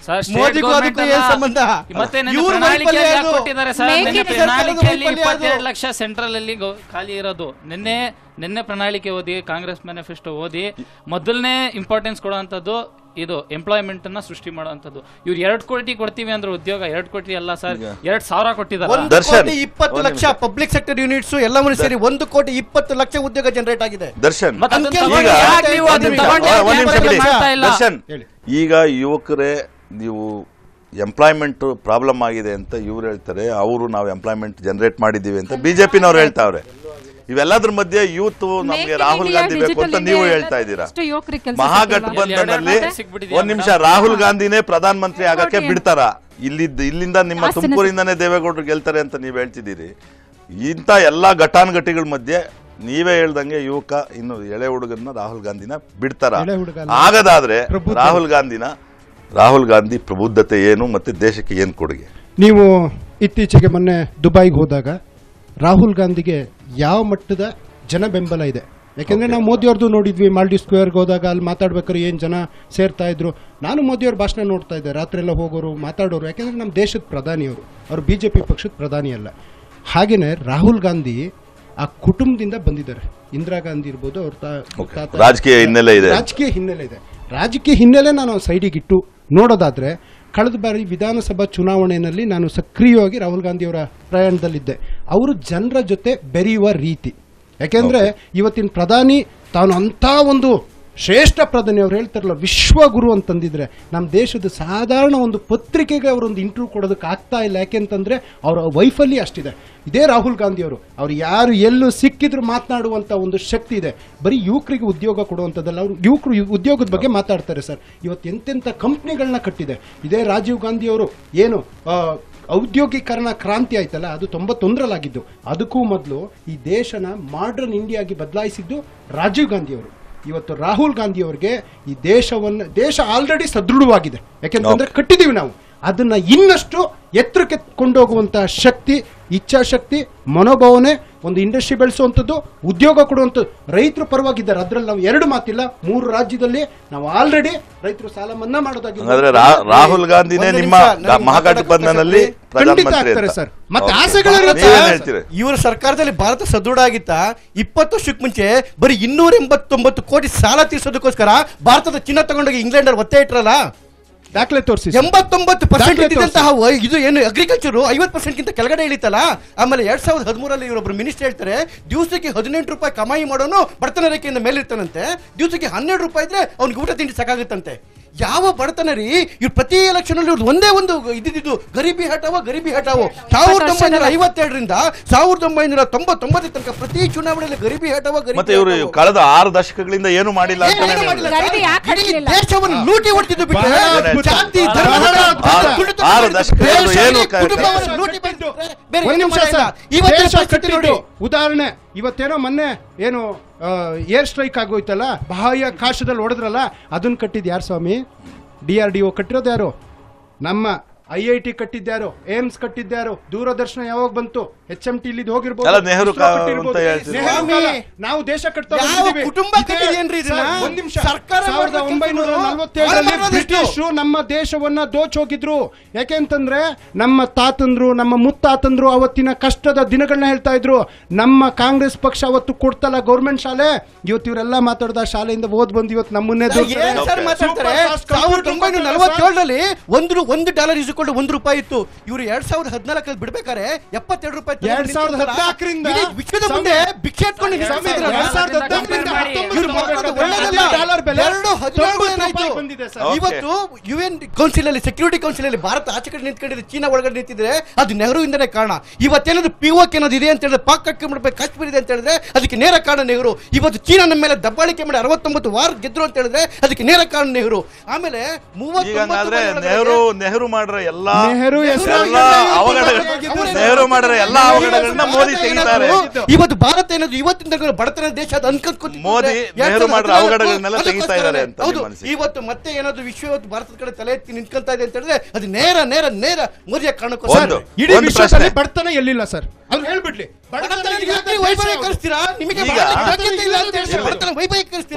ಸರ್, state ಮೋದಿಗೂ government ಅದಕ್ಕೂ ಏನ್ ಅಲ್ಲ. ಸಂಬಂಧ ಮತ್ತೆ ನನ್ನ ಇವ್ರ ಪ್ರಣಾಳಿಕೆಯಲ್ಲಿ ವೈಫಲ್ಯ ಯಾಕೆ ಅದು. ಕೊಟ್ಟಿದ್ದಾರೆ ಸರ್ Make ನಿನ್ನೆ it ಪ್ರಣಾಳಿಕೆಯಲ್ಲಿ ಸರ್ಕಾರದ ವೈಫಲ್ಯ ಇಪ್ಪತ್ತೆರಡು ಅದು. ಲಕ್ಷ ಸೆಂಟ್ರಲ್ ಅಲ್ಲಿ ಗೊ- ಖಾಲಿ ಇರೋದು ನಿನ್ನೆ ನಿನ್ನೆ ಪ್ರಣಾಳಿಕೆ ಓದಿ ಕಾಂಗ್ರೆಸ್ ಮ್ಯಾನಿಫೆಸ್ಟೋ ಓದಿ ಮೊದಲನೇ ಇಂಪಾರ್ಟೆನ್ಸ್ ಕೊಡುವಂತದ್ದು ಇದು ಎಂಪ್ಲಾಯ್ಮೆಂಟ್ ಅನ್ನ ಸೃಷ್ಟಿ ಮಾಡುವಂತದ್ದು ಇವ್ರು ಎರಡ್ ಕೋಟಿ ಕೊಡ್ತೀವಿ ಅಂದ್ರೆ ಉದ್ಯೋಗ ಎರಡ್ ಕೋಟಿ ಅಲ್ಲ ಸರ್ ಎರಡ್ ಸಾವಿರ ಕೊಟ್ಟಿದ್ದಾರೆ ಒಂದು ದರ್ಶನ್, ಕೋಟಿ ಇಪ್ಪತ್ತು ಒಂದ್ ಲಕ್ಷ ಪಬ್ಲಿಕ್ ಸೆಕ್ಟರ್ ಯೂನಿಟ್ಸ್ ಎಲ್ಲವನ್ನೂ ಸೇರಿ ಒಂದು ಕೋಟಿ ಇಪ್ಪತ್ತು ಲಕ್ಷ ಉದ್ಯೋಗ ಜನರೇಟ್ ಆಗಿದೆ ದರ್ಶನ್ ಮತ್ತೆ ಅದನ್ನ ಈಗ- ತಗೊಂಡು ಯಾಕೆ ನೀವು ಒಂದ್ ಅದನ್ನ ನಿಮಿಷ, ತಗೊಂಡು ಯಾಕೆ ಒಂದ್ ನಿಮಿಷ ವ್ಯಾಪಾರ ಬಿಡಿ. ಮಾಡ್ತಾ ಇಲ್ಲ? ದರ್ಶನ್ ಹೇಳಿ. ಈಗ ಯುವಕರೇ ನೀವು ಎಂಪ್ಲಾಯ್ಮೆಂಟ್ ಪ್ರಾಬ್ಲಮ್ ಆಗಿದೆ ಅಂತ ಇವ್ರು ಹೇಳ್ತಾರೆ ಅವರು ನಾವು ಎಂಪ್ಲಾಯ್ಮೆಂಟ್ ಜನರೇಟ್ ಮಾಡಿದ್ದೀವಿ ಅಂತ ಬಿಜೆಪಿನವ್ರು ಹೇಳ್ತಾವ್ರೆ ಇವೆಲ್ಲದ್ರ ಮಧ್ಯೆ ಯೂತ್ ನಮಗೆ ರಾಹುಲ್ ಗಾಂಧಿ ಬೇಕು ಅಂತ ನೀವು ಹೇಳ್ತಾ ಇದ್ದೀರಾ ಎಷ್ಟು ಯುವಕರಿಗೆ ಕೆಲಸ ಮಹಾಗಠಬಂಧನಲ್ಲಿ ಎರಡು ಸಿಕ್ಬಿಟ್ಟಿದ್ಯಾ ಒಂದ್ ನಿಮಿಷ ರಾಹುಲ್ ಗಾಂಧಿನೇ ಪ್ರಧಾನ ಮಂತ್ರಿ ಆಗಕ್ಕೆ ಬಿಡ್ತಾರ ಇಲ್ಲಿದ್ದ ಇಲ್ಲಿಂದ ನಿಮ್ಮ ಹಾಸನ- ತುಮಕೂರಿಂದಾನೇ ದೇವೇಗೌಡರು ಗೆಲ್ತಾರೆ ಅಂತ ನೀವು ಹೇಳ್ತಿದ್ದೀರಿ ಇಂಥ ಎಲ್ಲಾ ಘಟಾನುಘಟಿಗಳ ಮಧ್ಯೆ ನೀವೇ ಹೇಳ್ದಂಗೆ ಯುವಕ ಇನ್ನು ಎಳೆ ಹುಡುಗನ್ನ ರಾಹುಲ್ ಗಾಂಧಿನ ಬಿಡ್ತಾರ ಎಳೆ ಹುಡುಗ ಅಲ್ಲ. ಆಗದಾದ್ರೆ ಪ್ರಬುದ್ಧ. ರಾಹುಲ್ ಗಾಂಧಿನ ರಾಹುಲ್ ಗಾಂಧಿ ಪ್ರಬುದ್ಧತೆ ಏನು ಮತ್ತೆ ದೇಶಕ್ಕೆ ಏನು ಕೊಡುಗೆ ನೀವು ಇತ್ತೀಚೆಗೆ ಮೊನ್ನೆ ದುಬೈಗೆ ಹೋದಾಗ ರಾಹುಲ್ ಗಾಂಧಿಗೆ ಯಾವ ಮಟ್ಟದ ಜನ ಬೆಂಬಲ ಇದೆ ಯಾಕೆಂದ್ರೆ ನಾವು ಮೋದಿಯವ್ರದ್ದು ನೋಡಿದ್ವಿ ಮಾಲ್ಡಿ ಸ್ಕ್ವೇರ್ಗೆ ಹೋದಾಗ ಅಲ್ಲಿ ಮಾತಾಡ್ಬೇಕಾದ್ರೆ ಏನು ಜನ ಸೇರ್ತಾ ಇದ್ರು ನಾನು ಮೋದಿಯವ್ರ ಭಾಷಣ ನೋಡ್ತಾ ಇದ್ದೆ ರಾತ್ರಿ ಎಲ್ಲ ಹೋಗೋರು ಮಾತಾಡೋರು ಯಾಕೆಂದ್ರೆ ನಮ್ಮ ದೇಶದ ಪ್ರಧಾನಿಯವರು ಅವರು ಬಿ ಜೆ ಪಿ ಪಕ್ಷದ ಪ್ರಧಾನಿ ಅಲ್ಲ ಹಾಗೇನೆ ರಾಹುಲ್ ಗಾಂಧಿ ಆ ಕುಟುಂಬದಿಂದ ಬಂದಿದ್ದಾರೆ ಇಂದಿರಾ ಗಾಂಧಿ ಇರ್ಬೋದು ಅವ್ರ ತಾ- ತಾತ- ರಾಜಕೀಯ ಹಿನ್ನೆಲೆ ಇದೆ ರಾಜಕೀಯ ಹಿನ್ನೆಲೆ ಇದೆ ರಾಜಕೀಯ ಹಿನ್ನೆಲೆ ನಾನು ಸೈಡಿಗೆ ಇಟ್ಟು ನೋಡೋದಾದ್ರೆ ಕಳೆದ ಬಾರಿ ವಿಧಾನಸಭಾ ಚುನಾವಣೆಯಲ್ಲಿ ನಾನು ಸಕ್ರಿಯವಾಗಿ ರಾಹುಲ್ ಗಾಂಧಿ ಅವರ ಪ್ರಯಾಣದಲ್ಲಿದ್ದೆ ಅವರು ಜನರ ಜೊತೆ ಬೆರೆಯುವ ರೀತಿ ಯಾಕೆಂದ್ರೆ ಇವತ್ತಿನ ಪ್ರಧಾನಿ ತಾನು ಅಂತ ಒಂದು ಶ್ರೇಷ್ಠ ಪ್ರಧಾನಿ ಅವ್ರು ಹೇಳ್ತಾರಲ್ಲ ವಿಶ್ವಗುರು ಅಂತಂದಿದ್ರೆ ನಮ್ಮ ದೇಶದ ಸಾಧಾರಣ ಒಂದು ಪತ್ರಿಕೆಗೆ ಅವರೊಂದು ಇಂಟರ್ವ್ಯೂ ಕೊಡೋದಕ್ಕೆ ಆಗ್ತಾ ಇಲ್ಲ ಯಾಕೆಂತಂದ್ರೆ ಅವರ ವೈಫಲ್ಯ ಅಷ್ಟಿದೆ ಇದೇ ರಾಹುಲ್ ಗಾಂಧಿ ಅವರು ಅವ್ರು ಯಾರು ಎಲ್ಲೂ ಸಿಕ್ಕಿದ್ರು ಮಾತನಾಡುವಂತ ಒಂದು ಶಕ್ತಿ ಇದೆ ಬರೀ ಯುವಕರಿಗೆ ಉದ್ಯೋಗ ಕೊಡುವಂಥದ್ದಲ್ಲ ಅವರು ಯುವಕರು ಯು- ಉದ್ಯೋಗದ ಬಗ್ಗೆ ಮಾತಾಡ್ತಾರೆ ಸರ್ ಇವತ್ತು ಎಂತೆಂಥ ಕಂಪ್ನಿಗಳನ್ನ ಕಟ್ಟಿದೆ ಇದೇ ರಾಜೀವ್ ಗಾಂಧಿ ಅವರು ಏನು ಆ, ಔದ್ಯೋಗೀಕರಣ ಕ್ರಾಂತಿ ಆಯ್ತಲ್ಲ ಅದು ತೊಂಬತ್ತೊಂದರಲ್ಲಾಗಿದ್ದು ಅದಕ್ಕೂ ಮೊದಲು ಈ ದೇಶನ ಮಾಡರ್ನ್ ಇಂಡಿಯಾಗಿ ಬದಲಾಯಿಸಿದ್ದು ರಾಜೀವ್ ಗಾಂಧಿ ಅವರು ಇವತ್ತು ರಾಹುಲ್ ಗಾಂಧಿ ಅವರಿಗೆ ಈ ದೇಶವನ್ನು ದೇಶ ಆಲ್ರೆಡಿ ಸದೃಢವಾಗಿದೆ ಯಾಕೆಂತಂದ್ರೆ ಕಟ್ಟಿದೀವಿ ನಾವು ಅದನ್ನ ಇನ್ನಷ್ಟು ಎತ್ತರಕ್ಕೆ ಕೊಂಡೋಗುವಂತ ಶಕ್ತಿ ಇಚ್ಛಾಶಕ್ತಿ ಮನೋಭಾವನೆ ಒಂದು ಇಂಡಸ್ಟ್ರಿ ಬೆಳೆಸುವಂಥದ್ದು ಉದ್ಯೋಗ ಕೊಡುವಂಥದ್ದು ರೈತರು ಪರವಾಗಿದ್ದಾರೆ ಅದ್ರಲ್ಲಿ ನಾವು ಎರಡು ಮಾತಿಲ್ಲ ಮೂರು ರಾಜ್ಯದಲ್ಲಿ ನಾವು ಆಲ್ರೆಡಿ ರೈತರು ಸಾಲ ಮನ್ನಾ ಮಾಡೋದಾಗಿ ಹಾಗಾದ್ರೆ ರಾ- ರಾಹುಲ್ ಗಾಂಧಿನೇ ಒಂದು ನಿಮ್ಮ ನಿಮಿಷ, ನನಗೆ ಮಹಾಗಠಬಂಧನಲ್ಲಿ ಖಂಡಿತ ಪ್ರಧಾನಮಂತ್ರಿ ಆಗ್ತಾರೆ ಅಂತ ಸರ್. ಮತ್ತೆ Okay. ಆಸೆಗಳಿರುತ್ತೆ. ನೀವೇನ್ ಹೇಳ್ತೀರಿ ಇವರ ಸರ್ಕಾರದಲ್ಲಿ ಭಾರತ ಸದೃಢ ಆಗಿತ್ತ ಇಪ್ಪತ್ತು ವರ್ಷಕ್ಕೆ ಮುಂಚೆ ಬರೀ ಇನ್ನೂರ ಎಂಬತ್ತೊಂಬತ್ತು ಕೋಟಿ ಸಾಲ ತೀರ್ಸೋದಕ್ಕೋಸ್ಕರ ಭಾರತದ ಚಿನ್ನ ತಗೊಂಡೋಗಿ ಇಂಗ್ಲೆಂಡ್ ಅಲ್ಲಿ ಒತ್ತೆ ಇಟ್ರಲ್ಲ ದಾಖಲೆ ತೋರಿಸಿ ಎಂಬತ್ತೊಂಬತ್ತು ಪರ್ಸೆಂಟ್ ದಾಖಲೆ ಇದ್ದಂತಹ ವೈ- ಇದು ಏನು ಅಗ್ರಿಕಲ್ಚರ್ ಐವತ್ತು ಪರ್ಸೆಂಟ್ ಗಿಂತ ಕೆಳಗಡೆ ಇಳಿತಲ್ಲ ಆಮೇಲೆ ಎರಡ್ ಸಾವಿರದ ಹದಿಮೂರಲ್ಲಿ ಇವರೊಬ್ರು ಮಿನಿಸ್ಟರ್ ಹೇಳ್ತಾರೆ ದಿವಸಕ್ಕೆ ಹದಿನೆಂಟು ರೂಪಾಯಿ ಕಮಾಯಿ ಮಾಡೋನು ಬಡತನ ರೇಖೆಯಿಂದ ಮೇಲಿರ್ತಾನಂತೆ ದಿವಸಕ್ಕೆ ಹನ್ನೆರಡು ರೂಪಾಯಿ ಇದ್ರೆ ಅವ್ನಿಗೆ ಊಟ ತಿಂಡಿ ಸಾಕಾಗುತ್ತಂತೆ ಯಾವ ಬಡತನ ರೀ ಇವ್ರು ಪ್ರತಿ ಎಲೆಕ್ಷನ್ ಅಲ್ಲಿ ಇವ್ರದ್ದು ಒಂದೇ ಒಂದು ಇದ್ದಿದ್ದು ಗರೀಬಿ ಹಟಾವೋ ಗರೀಬಿ ಹಟಾವೋ ಸಾವಿರದ ಒಂಬೈನೂರ ಐವತ್ತೆರಡರಿಂದ ಸಾವಿರದ ಒಂಬೈನೂರ ತೊಂಬತ್ತೊಂಬತ್ತರ ತನಕ ಪ್ರತಿ ಚುನಾವಣೆಯಲ್ಲಿ ಗರೀಬಿ ಹಟಾವೋ ಗರೀಬಿ ಮತ್ತೆ ಇವರು ಹಟಾವೋ. ಕಳೆದ ಆರು ದಶಕಗಳಿಂದ ಏನು ಮಾಡಿಲ್ಲ ಏನು ಅಂತಾನೆ ಮಾಡಿಲ್ಲ ಹೇಳಿದ್ರು. ಗರೀಬಿ ಸರ್. ಯಾಕೆ ಇಡೀ ಹತ್ತಿಲ್ಲ? ದೇಶವನ್ನು ಲೂಟಿ ಹೊಡ್ತಿದ್ದು ಬಿಟ್ರೆ ಬಹಳ ಅದ್ಭುತ. ಜಾತಿ ಬಹಳ ಧರ್ಮ ಅದ್ಭುತ. ಕುಡಿತ ಆರು ಕುಡಿತ ದಶಕಗಳು ದೇಶ ಏನು ಇಡೀ ಕ- ಕುಟುಂಬವನ್ನು ಲೂಟಿ ಮಾಡಿದ್ದು. ಬೇರೆ ಒಂದ್ ಏನು ನಿಮಿಷ ಮಾಡಿಲ್ಲ. ಸರ್ ಇವತ್ತಿನ ದೇಶ ಪರಿಸ್ಥಿತಿ ಕಟ್ಟಿದ್ದು ನೋಡಿ ಉದಾಹರಣೆ ಇವತ್ತೇನೋ ಮೊನ್ನೆ ಏನು ಏರ್ ಸ್ಟ್ರೈಕ್ ಆಗೋಯ್ತಲ್ಲ ಬಾಹ್ಯಾಕಾಶದಲ್ಲಿ ಹೊಡೆದ್ರಲ್ಲ ಅದನ್ನ ಕಟ್ಟಿದ್ ಯಾರು ಸ್ವಾಮಿ ಡಿ ಆರ್ ಡಿ ಒ ಕಟ್ಟಿರೋದು ಯಾರು ನಮ್ಮ ಐ ಐ ಟಿ ಕಟ್ಟಿದ್ಯಾರು ಏಮ್ಸ್ ಕಟ್ಟಿದ್ಯಾರು ದೂರದರ್ಶನ ಯಾವಾಗ ಬಂತು ಎಚ್ ಎಂ ಟಿ ಇಲ್ಲಿ ಹೋಗಿರ್ಬೋದು ಎಲ್ಲ ನೆಹರು ಇಸ್ರೋ ಕಾ- ಕಟ್ಟಿರ್ಬೋದು. ಅಂತ ಹೇಳ್ತಿದ್ರು. ನೆಹರು ಸ್ವಾಮಿ, ಕಾಲ. ನಾವು ದೇಶ ಕಟ್ತಾ ಯಾವ ಬಂದಿದ್ದೀವಿ. ಕುಟುಂಬ ಇದೇ- ಕಟ್ಟಿದ್ಯೇನ್ರಿ ಇದನ್ನ? ಸರ್, ಒಂದ್ ನಿಮಿಷ ಸರ್ಕಾರ ಸಾವಿರದ ಮಾಡ್ಬೇಕಿತ್ತು ಒಂಬೈನೂರ ಇವ್ರು. ನಲವತ್ತೇಳರಲ್ಲಿ ಅವ್ರು ಮಾಡೋದೆಷ್ಟು? ಬ್ರಿಟಿಷರು ನಮ್ಮ ದೇಶವನ್ನ ದೋಚೋಗಿದ್ರು ಯಾಕೆಂತಂದ್ರೆ ನಮ್ಮ ತಾತಂದ್ರು ನಮ್ಮ ಮುತ್ತಾತಂದ್ರು ಅವತ್ತಿನ ಕಷ್ಟದ ದಿನಗಳನ್ನ ಹೇಳ್ತಾ ಇದ್ರು ನಮ್ಮ ಕಾಂಗ್ರೆಸ್ ಪಕ್ಷ ಅವತ್ತು ಕೊಡ್ತಲ್ಲ ಗೌರ್ಮೆಂಟ್ ಶಾಲೆ ಇವತ್ತು ಇವರೆಲ್ಲ ಮಾತಾಡ್ದ ಶಾಲೆಯಿಂದ ಓದ್ ಬಂದು ಇವತ್ತು ನಮ್ಮನ್ನೇ ಏನ್ ದೋಚ್ತಾರೆ. ಸರ್ ಮಾತಾಡ್ತಾರೆ Super fast ಸಾವಿರದ computer ಒಂಬೈನೂರ ನಲವತ್ತೇಳರಲ್ಲಿ ಒಂದು ರು- ಒಂದು ಡಾಲರ್ ಇಸ್ಕೊಂಡು ಒಂದು ರೂಪಾಯಿ ಇತ್ತು ಇವರು ಎರಡ್ ಸಾವಿರದ ಹದಿನಾಲ್ಕಲ್ಲಿ ಬಿಡ್ಬೇಕಾರೆ ಎಪ್ಪತ್ತೆರಡು ರೂಪಾಯಿ ತಗೊಂಡು ಎರಡ್ ಸಾವಿರದ ನಿಂತಿದ್ರಲ್ಲ, ಹದಿನಾಲ್ಕರಿಂದ ಇಡೀ ವಿಶ್ವದ ಮುಂದೆ ಭಿಕ್ಷೆ ಎತ್ಕೊಂಡು ಸ್ವಾಮಿ, ನಿಲ್ಸಿದ್ರಲ್ಲ, ಎರಡ್ ಸಾವಿರದ ಹದಿನಾಲ್ಕರಿಂದ ಹದಿನಾಲ್ಕರಿಂದ ಇವ್ರು ಮಾಡೋದು ಒಳ್ಳೆದಲ್ಲ. ಡಾಲರ್ ಬೆಲೆ ಎರಡು ಹದಿನಾರು ತೊಂಬತ್ತು ಏನಾಯ್ತು? ರೂಪಾಯಿ ಬಂದಿದೆ ಸರ್. Okay. ಇವತ್ತು ಯು ಎನ್ ಕೌನ್ಸಿಲ್ ಅಲ್ಲಿ ಸೆಕ್ಯೂರಿಟಿ ಕೌನ್ಸಿಲ್ ಅಲ್ಲಿ ಭಾರತ ಆಚೆ ಕಡೆ ನಿಂತ್ಕೊಂಡಿದ್ರೆ ಚೀನಾ ಒಳಗಡೆ ನಿಂತಿದ್ರೆ ಅದು ನೆಹರುವಿಂದನೇ ಕಾರಣ ಇವತ್ತೇನಾದ್ರು ಪಿ ಓ ಅನ್ನೋದು ಇದೆ ಅಂತ ಹೇಳಿದ್ರೆ ಪಾಕ್ ಮಾಡ್ಬೇಕು ಕಾಶ್ಮೀರ ಇದೆ ಅಂತ ಹೇಳಿದ್ರೆ ಅದಕ್ಕೆ ನೇರ ಕಾರಣ ನೆಹರು ಇವತ್ತು ಚೀನಾ ನಮ್ಮ ಮೇಲೆ ದಬ್ಬಾಳಿಕೆ ಮಾಡಿ ಅರವತ್ತೊಂಬತ್ತು ವಾರ ಗೆದ್ರು ಅಂತ ಹೇಳಿದ್ರೆ ಅದಕ್ಕೆ ನೇರ ಕಾರಣ ನೆಹರು ಆಮೇಲೆ ಈಗ ಮೂವತ್ತೊಂಬತ್ತು ಹಂಗಾದ್ರೆ ಮನೆಯೊಳಗಡೆ ನೆಹರು ನೆಹರು ಮಾಡ್ರ ಎಲ್ಲಾ ನೆಹರು ಹೆಸರು ಎಲ್ಲ ಅವಘಡಗಳು ನೆಹರು ಮಾಡ್ರ ಎಲ್ಲಾ ಅವಘಡಗಳನ್ನ ಮೋದಿ ತೆಗಿತಾರೆ ಇವತ್ತು ಭಾರತ ಏನದು ಇವತ್ತಿನ ತನಕ ಬಡತನ ದೇಶ ಅದು ಅನ್ಕೊಂಡ್ ಮೋದಿ ನೆಹರು ಮಾಡ್ರ ಅವಘಡಗಳನ್ನೆಲ್ಲ ತೆಗಿತಾ ಇದ್ದಾರೆ ಅಂತ ಹೌದು ನಿಮ್ಮ ಅನಿಸಿಕೆ. ಇವತ್ತು ಮತ್ತೆ ಏನಾದ್ರು ವಿಶ್ವ ಇವತ್ತು ಭಾರತದ ಕಡೆ ತಲೆ ಎತ್ತಿ ನಿಂತ್ಕೊಂತ ಇದೆ ಅಂತ ಹೇಳಿದ್ರೆ ಅದು ನೇರ ನೇರ ನೇರ ಮೋದಿಯ ಒಂದು. ಕಾರಣಕ್ಕೋಸ್ಕರ ಇಡೀ ಒಂದು ವಿಶ್ವದಲ್ಲಿ ಪ್ರಶ್ನೆ. ಬಡತನ ಎಲ್ಲಿಲ್ಲ ಸರ್ ಅವ್ರು ಹೇಳ್ಬಿಡ್ಲಿ ಬಡತನ ಬಡತನ ಇಲ್ಲದ ಯಾಕೆ ದೇಶ ವೈಭವ ಯಾವುದು? ಕಳಿಸ್ತೀರಾ ನಿಮಗೆ ಈಗ- ಭಾರತಕ್ಕೆ ಯೋಗ್ಯತೆ ಇಲ್ಲ ಅಂತ ಹೇಳಿ ಇರ್ಲಿ. ಬಡತನ ವೈಭವ ಕಳಿಸ್ತೀರಾ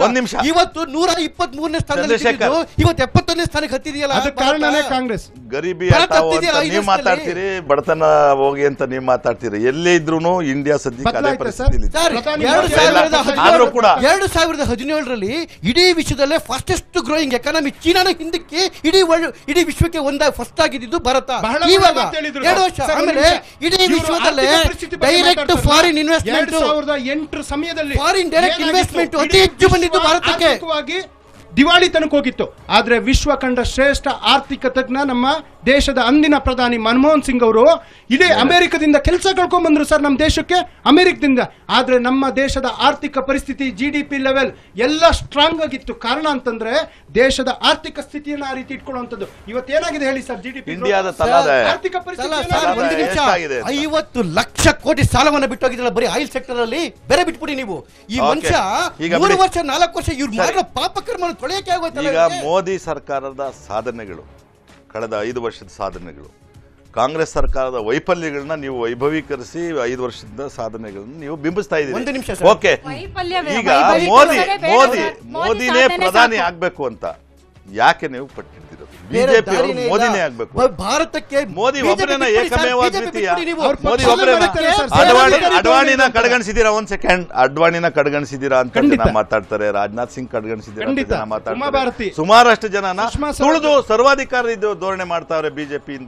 ಒಂದ್ ನಿಮಿಷ. ಇವತ್ತು ನೂರ ಇಪ್ಪತ್ತ್ ಮೂರನೇ ಸ್ಥಾನದಲ್ಲಿ ಚಂದ್ರಶೇಖರ್. ಇದ್ದಿದ್ದು, ಇವತ್ತು ಎಪ್ಪತ್ತೊಂದನೇ ಸ್ಥಾನಕ್ಕೆ ಹತ್ತಿದೆಯಲ್ಲ ಅದಕ್ಕೆ ಕಾರಣನೇ ಕಾಂಗ್ರೆಸ್ ಗರೀಬಿ ಭಾರತ ಹಟಾವೋ ಹತ್ತಿದೆಯಲ್ಲ ಅಂತ ಐದು ನೀವು ವರ್ಷದಲ್ಲಿ? ಮಾತಾಡ್ತೀರಿ ಬಡತನ ಹೋಗಿ ಅಂತ ನೀವು ಮಾತಾಡ್ತೀರಿ ಎಲ್ಲೇ ಇದ್ರೂ ಇಂಡಿಯಾ ಸದ್ಯಕ್ಕೆ ಅದೇ ಬದಲಾಯ್ತಾ ಪರಿಸ್ಥಿತಿಲಿ ಇದೆ. ಸರ್, ಪ್ರಧಾನಿ ಎರಡು ಮೋದಿ ಸಾವಿರದ ಇಲ್ಲ. ಹದಿನೇಳು- ಆದ್ರೂ ಕೂಡ ಎರಡು ಸಾವಿರದ ಹದಿನೇಳರಲ್ಲಿ ಇಡೀ ವಿಶ್ವದಲ್ಲೇ ಫಾಸ್ಟೆಸ್ಟ್ ಗ್ರೋಯಿಂಗ್ ಎಕಾನಮಿ ಚೀನಾನ ಹಿಂದಕ್ಕೆ ಇಡೀ ವರ್ಲ್ಡ್ ಇಡೀ ವಿಶ್ವಕ್ಕೆ ಒಂದ ಫಸ್ಟ್ ಆಗಿದ್ದು ಭಾರತ ಬಹಳ ಇವಾಗ ಮಾತು ಹೇಳಿದ್ರು ಎರಡು ಸರ್. ವರ್ಷ ಸರ್, ಒಂದು ಆಮೇಲೆ ನಿಮಿಷ. ಇಡೀ ಇವ್ರು ವಿಶ್ವದಲ್ಲೇ ಆರ್ಥಿಕ ಪರಿಸ್ಥಿತಿ ಬಗ್ಗೆ ಡೈರೆಕ್ಟ್ ಮಾತಾಡ್ತಾರೆ. ಫಾರಿನ್ ಎರಡ್ ಇನ್ವೆಸ್ಟ್ಮೆಂಟ್ ಸಾವಿರದ ಎಂಟರ ಸಮಯದಲ್ಲಿ Foreign direct ಏನಾಗಿತ್ತು? investment ಅತಿ ಇಡೀ ಹೆಚ್ಚು ಬಂದಿದ್ದು ವಿಶ್ವ ಭಾರತಕ್ಕೆ. ಆರ್ಥಿಕವಾಗಿ ದಿವಾಳಿ ತನಕ ಹೋಗಿತ್ತು ಆದ್ರೆ ವಿಶ್ವ ಕಂಡ ಶ್ರೇಷ್ಠ ಆರ್ಥಿಕ ತಜ್ಞ ನಮ್ಮ ದೇಶದ ಅಂದಿನ ಪ್ರಧಾನಿ ಮನಮೋಹನ್ ಸಿಂಗ್ ಅವರು ಇಡೀ ಅಮೆರಿಕದಿಂದ ಕೆಲಸ ಕಳ್ಕೊಂಡ್ ಬಂದ್ರು ಸರ್ ನಮ್ಮ ದೇಶಕ್ಕೆ ಅಮೆರಿಕದಿಂದ ಆದ್ರೆ ನಮ್ಮ ದೇಶದ ಆರ್ಥಿಕ ಪರಿಸ್ಥಿತಿ ಜಿ ಡಿ ಪಿ ಲೆವೆಲ್ ಎಲ್ಲ ಸ್ಟ್ರಾಂಗ್ ಆಗಿತ್ತು ಕಾರಣ ಅಂತಂದ್ರೆ ದೇಶದ ಆರ್ಥಿಕ ಸ್ಥಿತಿಯನ್ನ ಆ ರೀತಿ ಇಟ್ಕೊಳ್ಳುವಂಥದ್ದು ಇವತ್ತೇನಾಗಿದೆ ಹೇಳಿ ಸರ್ ಜಿ ಡಿ ಪಿ ಇಂಡಿಯಾದ ತಲಾದಾಯ ಆರ್ಥಿಕ ಪರಿಸ್ಥಿತಿ ಸಲ- ಏನಾಗಿದೆ? ಸಲ- ಒಂದು ನಿಮಿಷ ಎಷ್ಟಾಗಿದೆ ಅಂತ? ಐವತ್ತು ಲಕ್ಷ ಕೋಟಿ ಸಾಲವನ್ನ ಬಿಟ್ಟೋಗಿದ್ರಲ್ಲ ಬರೀ ಆಯಿಲ್ ಸೆಕ್ಟರ್ ಅಲ್ಲಿ ಬೇರೆ ಬಿಟ್ಬಿಡಿ ನೀವು ಈ Okay. ಮನುಷ್ಯ ಈಗ ಮೂರು ಬಿಡಿ. ವರ್ಷ ನಾಲ್ಕು ವರ್ಷ ಇವ್ರು ಸರಿ. ಮಾಡೋ ಪಾಪಕರ್ಮ ತೊಳೆಯಕ್ಕೆ ಆಗೋಯ್ತಲ್ಲ ಈಗ ಇವ್ರಿಗೆ? ಮೋದಿ ಸರ್ಕಾರದ ಸಾಧನೆಗಳು ಕಳೆದ ಐದು ವರ್ಷದ ಸಾಧನೆಗಳು ಕಾಂಗ್ರೆಸ್ ಸರ್ಕಾರದ ವೈಫಲ್ಯಗಳನ್ನ ನೀವು ವೈಭವೀಕರಿಸಿ ಐದು ವರ್ಷದ ಸಾಧನೆಗಳನ್ನ ನೀವು ಬಿಂಬಿಸ್ತಾ ಒಂದು ಇದ್ದೀರಿ ನಿಮಿಷ ಸರ್. ಓಕೆ ವೈಫಲ್ಯವೇ- ಈಗ ವೈಭವೀಕರಣವೇ ಮೋದಿ ಬೇಡ ಮೋದಿ ಸರ್. ಮೋದಿ ಮೋದಿನೇ ಸಾಧನೆ ಪ್ರಧಾನಿ ಸಾಕು. ಆಗ್ಬೇಕು ಅಂತ ಯಾಕೆ ನೀವು ಪಟ್ಟಿರ್ತೀರೋದು ಬೇರೆ ಬಿಜೆಪಿ ಅವರು ದಾರಿನೇ ಇಲ್ಲ. ಮೋದಿನೇ ಆಗ್ಬೇಕು ಬ- ಭಾರತಕ್ಕೆ ಮೋದಿ BJP ಒಬ್ಬರೇನ ಬಿಟ್ಬಿಡಿ ಸರ್, ಏಕಮೇವ BJP ದ್ವಿತೀಯ ಬಿಟ್ಬಿಡಿ ನೀವು. ಅವ್ರ ಮೋದಿ ಪಕ್ಷ ಒಬ್ಬರೇನ ಮಾಡ್ತಾರೆ ಸರ್, ಅಡ್ವಾಣಿ ಸೇನಾಧಿಕಾರಿ ಅಡ್ವಾಣಿನ ಇದ್ದಾರೆ. ಕಡೆಗಣಿಸಿದೀರಾ ಒಂದ್ ಸೆಕೆಂಡ್ ಅಡ್ವಾಣಿನ ಕಡೆಗಣಿಸಿದೀರಾ ಅಂತ ಖಂಡಿತ. ಜನ ಮಾತಾಡ್ತಾರೆ ರಾಜನಾಥ್ ಸಿಂಗ್ ಕಡೆಗಣಿಸಿದೀರಾ ಅಂತ ಖಂಡಿತ. ಜನ ಮಾತಾಡ್ತಾರೆ ಉಮಾಭಾರತಿ. ಸುಮಾರಷ್ಟು ಜನನ ಸುಷ್ಮಾ ಸ್ವರಾಜ್. ತುಳಿದು ಸರ್ವಾಧಿಕಾರ ಇದು ಧೋರಣೆ ಮಾಡ್ತಾವ್ರೆ ಬಿಜೆಪಿಯಿಂದ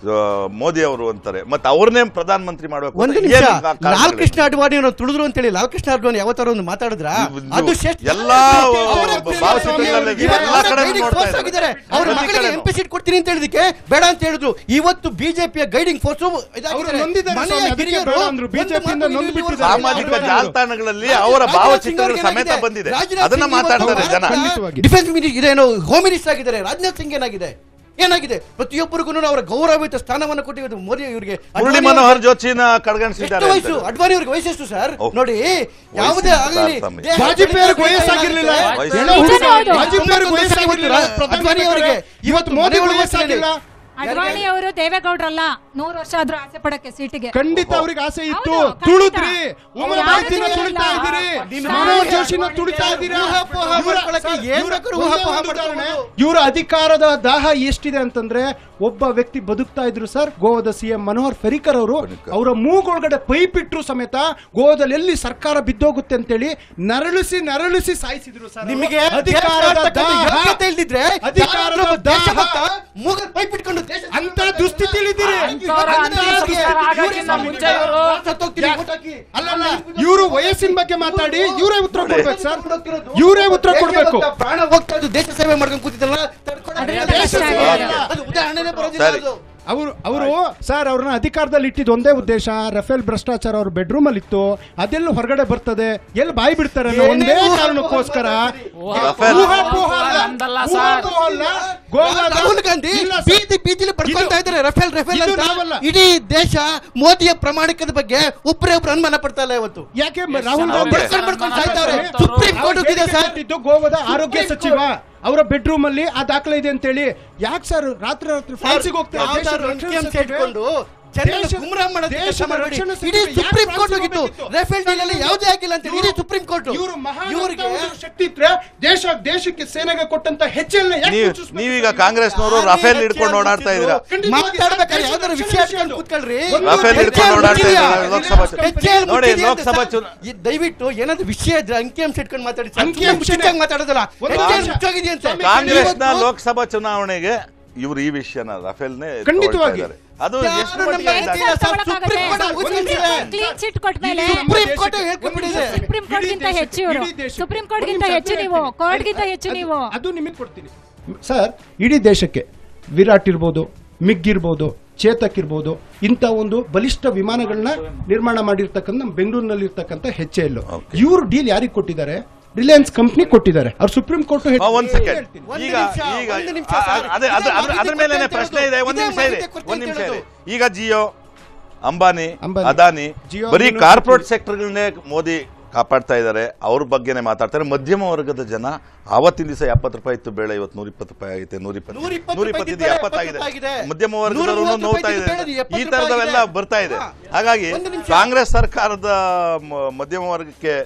ಮೋದಿ ಅವರು ಅಂತಾರೆ ಮತ್ತೆ ಅವ್ರನ್ನೇ ಪ್ರಧಾನ ಮಂತ್ರಿ ಮಾಡ್ಬೇಕು ಒಂದು ಅಂತ ನಿಮಿಷ ಏನು ಕಾ- ಕಾರಣಗಳಿವೆ? ಲಾಲ್ ಕೃಷ್ಣ ಅಡ್ವಾಣಿ ಅವರು ತುಳಿದ್ರು ಅಂತೇಳಿ ಲಾಲ್ ಕೃಷ್ಣ ಅಡ್ವಾಣಿ ಯಾವತ್ತಾರ ಒಂದು ಮಾತಾಡಿದ್ರ ನೀವು- ಅದು ನೀವು ಶ್ರೇಷ್ಠ- ಎಲ್ಲಾ ಅವರ ಭಾವಚಿತ್ರಗಳಲ್ಲಿ ಇವಾಗ ಎಲ್ಲಾ ಅವರ ಕಡೆ guiding ನೋಡ್ತಾ force ಇದ್ದಾರೆ. ಆಗಿದ್ದಾರೆ. ಅವ್ರ ಪ್ರತಿ ಮಕ್ಕಳಿಗೆ ಕಡೆನೂ. ಎಂಪಿ ಸೀಟ್ ಕೊಡ್ತೀನಿ ಅಂತ ಹೇಳಿದಕ್ಕೆ ಬೇಡ ಅಂತ ಹೇಳಿದ್ರು ಇವತ್ತು ಬಿಜೆಪಿಯ ಗೈಡಿಂಗ್ ಫೋರ್ಸ್ ಅವ್ರು ನೊಂದಿದ್ದಾರೆ ಸ್ವಾಮಿ, ಅದಕ್ಕೆ ಬೇಡ ಅಂದ್ರು. BJP ಯಿಂದ ನೊಂದು ಬಿಟ್ಟಿದ್ದಾರೆ. ಸಾಮಾಜಿಕ ಅಡ್ವಾಣಿ ಅವರು. ಜಾಲತಾಣಗಳಲ್ಲಿ ಅವರ ಭಾವಚಿತ್ರಗಳು ಸಮೇತ ಬಂದಿದೆ ಅದನ್ನ ಮಾತಾಡ್ತಾರೆ ಜನ ಖಂಡಿತವಾಗಿ. ಡಿಫೆನ್ಸ್ ಮಿನಿಸ್ಟರ್ ಇದೇನೋ ಹೋಮ್ ಮಿನಿಸ್ಟರ್ ಆಗಿದ್ದಾರೆ ರಾಜನಾಥ್ ಸಿಂಗ್ ಏನಾಗಿದೆ ಏನಾಗಿದೆ ಪ್ರತಿಯೊಬ್ಬರಿಗೂ ಅವರ ಗೌರವಯುತ ಸ್ಥಾನವನ್ನು ಕೊಟ್ಟಿರೋದು ಮೋದಿ ಇವರಿಗೆ ಮುರಳಿ ಮನೋಹರ್ ಜೋಶಿನ ಎಷ್ಟು ಕಡೆಗಣಿಸಿದ್ದಾರೆ ವಯಸ್ಸು ಅಂತ. ಅಡ್ವಾಣಿ ಅವ್ರಿಗೆ ವಯಸ್ಸೆಷ್ಟು ಸರ್ ಓ. ನೋಡಿ ಯಾವುದೇ ವಯಸ್ಸಿನ ಆಗಲಿ ತಾರತಮ್ಯ. ದೇಹ- ವಾಜಪೇಯಿ ಅವ್ರಿಗೆ ವಯಸ್ಸಾಗಿರ್ಲಿಲ್ಲ ವಯಸ್ಸು- ಎಳೆ ಹುಡುಗ. ಹೌದು. ವಾಜಪೇಯಿ ಅವ್ರಿಗೆ ವಯಸ್ಸಾಗಿರ್ಲಿಲ್ಲ ಪ್ರಧಾನಿ ಅಡ್ವಾಣಿ ಅವರಿಗೆ ಇವತ್ತು ಮೋದಿ ವಯಸ್ಸಾಗಿಲ್ಲ ಅಡ್ವಾಣಿ ಅವರು ದೇವೇಗೌಡ್ರಲ್ಲ ನೂರು ವರ್ಷ ಆದ್ರೂ ಆಸೆ ಪಡಕ್ಕೆ ಸೀಟಿಗೆ ಖಂಡಿತ ಅವ್ರಿಗೆ ಆಸೆ ಇತ್ತು ಹೌದು, ಖಂಡಿತ. ತುಳಿದ್ರಿ ಅವ್ರು ಉಮಾಭಾರತಿನ ಯಾರು ತುಳಿತಾ ತುಳಿಲ್ಲ. ಇದ್ದೀರಿ ನಿಮ್ಮ ಮನೋಹರ್ ಸಾರಿ. ಜೋಶಿನ ತುಳಿತಾ ಇದ್ದೀರಾ ಊಹಾಪೋಹ ಮಾಡ್ಕೊಳಕ್ಕೆ ಏನ್ ಬೇಕಾದ್ರೂ ಊಹಾಪೋಹ ಮಾಡ್ಕೊಬೋದು. ಇವರ ಅಧಿಕಾರದ ದಾಹ ಎಷ್ಟಿದೆ ಅಂತಂದ್ರೆ ಒಬ್ಬ ವ್ಯಕ್ತಿ ಬದುಕ್ತಾ ಇದ್ರು ಸರ್ ಗೋವಾದ ಸಿಎಂ ಮನೋಹರ್ ಫರಿಕರ್ ಅವರು ಫರಿಕರ್. ಅವರ ಮೂಗೊಳಗಡೆ ಪೈಪ್ ಇಟ್ರು ಸಮೇತ ಗೋವಾದಲ್ಲಿ ಎಲ್ಲಿ ಸರ್ಕಾರ ಬಿದ್ದೋಗುತ್ತೆ ಅಂತೇಳಿ ನರಳಿಸಿ ನರಳಿಸಿ ಸಾಯಿಸಿದ್ರು ಸರ್ ಅವರು. ನಿಮಗೆ ಅಧಿಕಾರದ ದಾಹ ಯೋಗ್ಯತೆ ಇಲ್ದಿದ್ರೆ ಅಧಿಕಾರದ ಯಾರಾದ್ರೂ ಒಬ್ಬ ದೇಶಭಕ್ತ ದಾಹ ಮೂಗಲ್ ಪೈಪ್ ಇಟ್ಕೊಂಡು ದೇಶ ಅಂತ ದುಸ್ಥಿತಿಲಿದ್ದೀರಿ ಅಂಥವ್ರ ಅಂತ್ಯಸಂಸ್ಕಾರ ಆಗೋಕ್ಕಿಂತ ಮುಂಚೆ ಇವರು ಸತ್ತೋಗ್ತೀರಿ, vote ಹಾಕಿ. ಅಲ್ಲಲ್ಲ ಇವರು ವಯಸ್ಸಿನ ಬಗ್ಗೆ ಮಾತಾಡಿ ಇವರೇ ಉತ್ತರ ಕೊಡ್ಬೇಕು ಸರ್ ಕೊಡೋಕ್ಕಿರೋದು. ಇವರೇ ಉತ್ತರ ಕೊಡ್ಬೇಕು ದೇಶಭಕ್ತ ಪ್ರಾಣ ಹೋಗ್ತಾ ಇದ್ದು ದೇಶ ಸೇವೆ ಮಾಡ್ಕೊಂಡು ಕೂತಿದ್ದಲ್ಲ ಅದ್ರಿಂದ ದೇಶ ಕಷ್ಟ ಸೇವೆ ಆಗಿದೆ. ಅಲ್ಲ. ಅದು ಉದಾಹರಣೆನೇ ಬರೋದಿಲ್ಲ ಸರಿ. ಅದು ಅವರು ಅವರು ಸರ್ ಅವ್ರನ್ನ ಅಧಿಕಾರದಲ್ಲಿ ಇಟ್ಟಿದ್ದು ಒಂದೇ ಉದ್ದೇಶ ರಫೇಲ್ ಭ್ರಷ್ಟಾಚಾರ ಅವ್ರ ಬೆಡ್ರೂಮ್ ಅಲ್ಲಿ ಇತ್ತು ಅದೆಲ್ಲ ಹೊರಗಡೆ ಬರ್ತದೆ ಎಲ್ಲಿ ಬಾಯಿ ಬಿಡ್ತಾರೆ ಅನ್ನೋ ಒಂದೇ ಏನೇನೋ ಕಾರಣಕ್ಕೋಸ್ಕರ ರಫೇಲ್. ಊಹಾಪೋಹ ಅಲ್ಲ. ನಮ್ದಲ್ಲ ಸರ್. ಊಹಾಪೋಹ ಅಲ್ಲ. ಗೋವಾದ- ರಾಹುಲ್ ಗಾಂಧಿ ಇಲ್ಲ ಸರ್. ಬೀದಿ ಬೀದಿಲಿ ಪಡ್ಕೊಳ್ತಾ ಇದು- ಇದ್ದಾರೆ ರಫೇಲ್ ರಫೇಲ್ ಇದು ಅಂತ ನಾವಲ್ಲ. ಇಡೀ ದೇಶ ಮೋದಿಯ ಪ್ರಾಮಾಣಿಕದ ಬಗ್ಗೆ ಒಬ್ಬರೇ ಒಬ್ರು ಅನುಮಾನ ಪಡ್ತಾ ಇಲ್ಲ ಇವತ್ತು ಯಾಕೆ ಮ- ರಾಹುಲ್ ಅವ್ರು ಗಾಂಧಿ ಬಡ್ಕೊಂಡ್ ಬಡ್ಕೊಂಡ್ ಸಾಯ್ತಾವ್ರೆ. ಅವ್ರು ಸುಪ್ರೀಂ ಕೋರ್ಟ್ ಹೋಗಿದೆ ಸರ್ ಕೊಟ್ಟಿದ್ದು ಗೋವಾದ ಆರೋಗ್ಯ ಸುಪ್ರೀಂ ಸಚಿವ ಅವರ ಬೆಡ್ರೂಮ್ ಅಲ್ಲಿ ಆ ದಾಖಲೆ ಇದೆ ಅಂತೇಳಿ ಯಾಕೆ ಸರ್ ರಾತ್ರಿ ರಾತ್ರಿ ಫ್ರಾನ್ಸಿಗೆ ಹೋಗ್ತಾರೆ ಯಾವ್ದಾದ್ರು ದೇಶದ ಅಂಕಿ ಅಂಶ ರಕ್ಷಣೆ ಇಟ್ಕೊಂಡು ಜನರನ್ನ ದೇಶ- ಗುಮ್ರಾಹ ಮಾಡೋದಕ್ಕೆ ದೇಶದ ಕೆಲಸ ಮಾಡ್ಬೇಡಿ. ರಕ್ಷಣೆ ಇಡೀ ಸಚಿವ ಸುಪ್ರೀಂ ಯಾಕೆ ಕೋರ್ಟ್ ಫ್ರಾನ್ಸಿಗೆ ಹೋಗಿತ್ತು ಹೋಗ್ತಿತ್ತು? ರಫೇಲ್ ಡೀಲ್ ಅಲ್ಲಿ ಯಾವುದೇ ಆಗಿಲ್ಲ ಅಂತ ಇಡೀ ಸುಪ್ರೀಂ ಕೋರ್ಟ್ ಇವರು ಮಹಾನ್ ಇವರಿಗೆ ಅಂತ ಒಂದು ಶಕ್ತಿ ಇದ್ರೆ ದೇಶ ದೇಶಕ್ಕೆ ಸೇನೆಗೆ ಕೊಟ್ಟಂತ ಹೆಚ್ಚೆಲ್ಲ ಯಾಕೆ ನೀವು ಮುಚ್ಚಿಸ್ಬೇಕು ನೀವೀಗ ಸರ್? ಕಾಂಗ್ರೆಸ್ನವರು ರಫೇಲ್ ಹಿಡ್ಕೊಂಡು ಓಡಾಡ್ತಾ ಇದ್ದೀರಾ ಮಾತಾಡ್ಬೇಕಾದ್ರೆ ಯಾವ್ದಾದ್ರು ವಿಷಯ ಹಚ್ಕೊಂಡು ಕೂತ್ಕೊಳ್ರಿ ಒಂದು ರಫೇಲ್ ಹೆಜ್ಜೆ ಹಿಡ್ಕೊಂಡು ಓಡಾಡ್ತಾ ಮುಚ್ಚಿದ್ಯಾ? ಇದ್ದಾರೆ ಲೋಕಸಭಾ ಚುನಾವಣೆ. ಹೆಜ್ಜೆಯಲ್ಲಿ ನೋಡಿ ಮುಚ್ಚಿದೆ ಅಂತ ಲೋಕಸಭಾ ಸರ್. ಚುನಾವಣೆ ಈ ದಯವಿಟ್ಟು ಏನಾದ್ರು ವಿಷಯ ಇದ್ರೆ ಅಂಕಿ ಅಂಶ ಇಟ್ಕೊಂಡು ಮಾತಾಡಿ ಸರ್. ಅಂಕಿ ಸುಮ್ನೆ ಅಂಶನೇ. ಮುಚ್ಚಿದಂಗ್ ಮಾತಾಡೋದಲ್ಲ ಒಂದು ಹೆಜ್ಜೆಯಲ್ಲಿ ಅಂಶ. ಮುಚ್ಚೋಗಿದೆಯಂತೆ. ಸ್ವಾಮಿ, ಕಾಂಗ್ರೆಸ್ನ ಇವತ್ತು ಲೋಕಸಭಾ ಚುನಾವಣೆಗೆ ಇವರು ಈ ವಿಷಯನ ರಫೇಲ್ನೇ ಖಂಡಿತವಾಗಿ. ತಗೊಳ್ತಾ ಇದ್ದಾರೆ. ಅದು ಯಾರು ಎಷ್ಟು ನಮ್ಮ ಮಟ್ಟಿಗೆ ಹೇಳ್ತಿಲ್ಲ ಇದಾಗಿದೆ? ಸರ್, ಸುಪ್ರೀಂ ಕೋರ್ಟ್ ಒಂದು ನಿಮಿಷ. ಕ್ಲೀನ್ ಚಿಟ್ ಕೊಟ್ಮೇಲೆ ಸುಪ್ರೀಂ ಕೋರ್ಟ್ ಹೇಳ್ಕೊಂಡ್ಬಿಟ್ಟಿದೆ ಸುಪ್ರೀಂ ಕೋರ್ಟ್ ಗಿಂತ ಇಡೀ ಹೆಚ್ಚು ಇವರು ದೇಶಕ್ಕೆ- ಇಡೀ ಸುಪ್ರೀಂ ದೇಶಕ್ಕೆ. ಕೋರ್ಟ್ ಗಿಂತ ಒಂದು ಹೆಚ್ಚು ನಿಮಿಷ ನೀವು ಹೇಳ್ತೀನಿ. ಕೋರ್ಟ್ ಗಿಂತ ಹೆಚ್ಚು ಅದು- ನೀವು ಅದು ನಿಮಗೆ ಕೊಡ್ತೀನಿ ಸರ್ ಇಡೀ ದೇಶಕ್ಕೆ ವಿರಾಟ್ ಇರ್ಬೋದು ಮಿಗ್ ಇರ್ಬೋದು ಚೇತಕ್ ಇರ್ಬೋದು ಇಂಥ ಒಂದು ಬಲಿಷ್ಠ ವಿಮಾನಗಳನ್ನ ನಿರ್ಮಾಣ ಮಾಡಿರ್ತಕ್ಕಂಥ ನಮ್ಮ ಬೆಂಗಳೂರಿನಲ್ಲಿ ಇರ್ತಕ್ಕಂಥ ಹೆಚ್ ಎಲ್ Okay. ಇವರು ಡೀಲ್ ಯಾರಿಗೆ ಕೊಟ್ಟಿದ್ದಾರೆ ರಿಲಯನ್ಸ್ ಕಂಪ್ನಿ ಕೊಟ್ಟಿದ್ದಾರೆ ಅವ್ರು ಸುಪ್ರೀಂ ಕೋರ್ಟ್ ಆ, ಒಂದ್ ಸೆಕೆಂಡ್ ಒಂದು ಈಗ ನಿಮಿಷ, ಈಗ ಒಂದು ನಿಮಿಷ ಆ, ಸರ್. ಅದೇ ಅದ್ರ ಇದೇ ಅದ್ರ- ಅದ್ರ ಮಾಹಿತಿ ಮೇಲೆ ಕೊಡ್ತಾ ಪ್ರಶ್ನೆ ಇದೆ ಒಂದ್ ಇದೇ ನಿಮಿಷ ಇದೆ ಮಾಹಿತಿ ಕೊಡ್ತಾ ಒಂದ್ ನಿಮಿಷ ಇದೆ ಇರೋದು. ಈಗ ಜಿಯೋ ಅಂಬಾನಿ ಅಂಬಾನಿ, ಅದಾನಿ ಜಿಯೋ ಬರೀ ಯೂನಿವರ್ಸಿಟಿ. ಕಾರ್ಪೊರೇಟ್ ಸೆಕ್ಟರ್ಗಳನ್ನೇ ಮೋದಿ ಕಾಪಾಡ್ತಾ ಇದ್ದಾರೆ ಅವ್ರ ಬಗ್ಗೆನೇ ಮಾತಾಡ್ತಾರೆ ಮಧ್ಯಮ ವರ್ಗದ ಜನ ಆವತ್ತಿನ ದಿವಸ ಎಪ್ಪತ್ತು ರೂಪಾಯಿ ಇತ್ತು ಬೇಳೆ ಇವತ್ತು ನೂರ ಇಪ್ಪತ್ತು ರೂಪಾಯಿ ಆಗೈತೆ ನೂರ ಇಪ್ಪತ್ತು ನೂರ ಇಪ್ಪತ್ತು ನೂರ ರೂಪಾಯಿ ಇಪ್ಪತ್ತಿದ್ದು ಇದ್ದರೆ ಎಪ್ಪತ್ತಾಗಿದೆ ಎಪ್ಪತ್ತಾಗಿದೆ. ಮಧ್ಯಮ ನೂರ ವರ್ಗದವರು ಮೂವತ್ತು ನೋಡ್ತಾ ರೂಪಾಯಿ ಇದೆ ಇದ್ದು ಬೇಡ, ಈ ಎಪ್ಪತ್ತು ತರದವೆಲ್ಲ ರೂಪಾಯಿ ಬರ್ತಾ ಇದೆ ಹಾ. ಹಾಗಾಗಿ ಒಂದು ನಿಮಿಷ. ಕಾಂಗ್ರೆಸ್ ಸರ್ಕಾರದ ಮ- ಮಧ್ಯಮ ವರ್ಗಕ್ಕೆ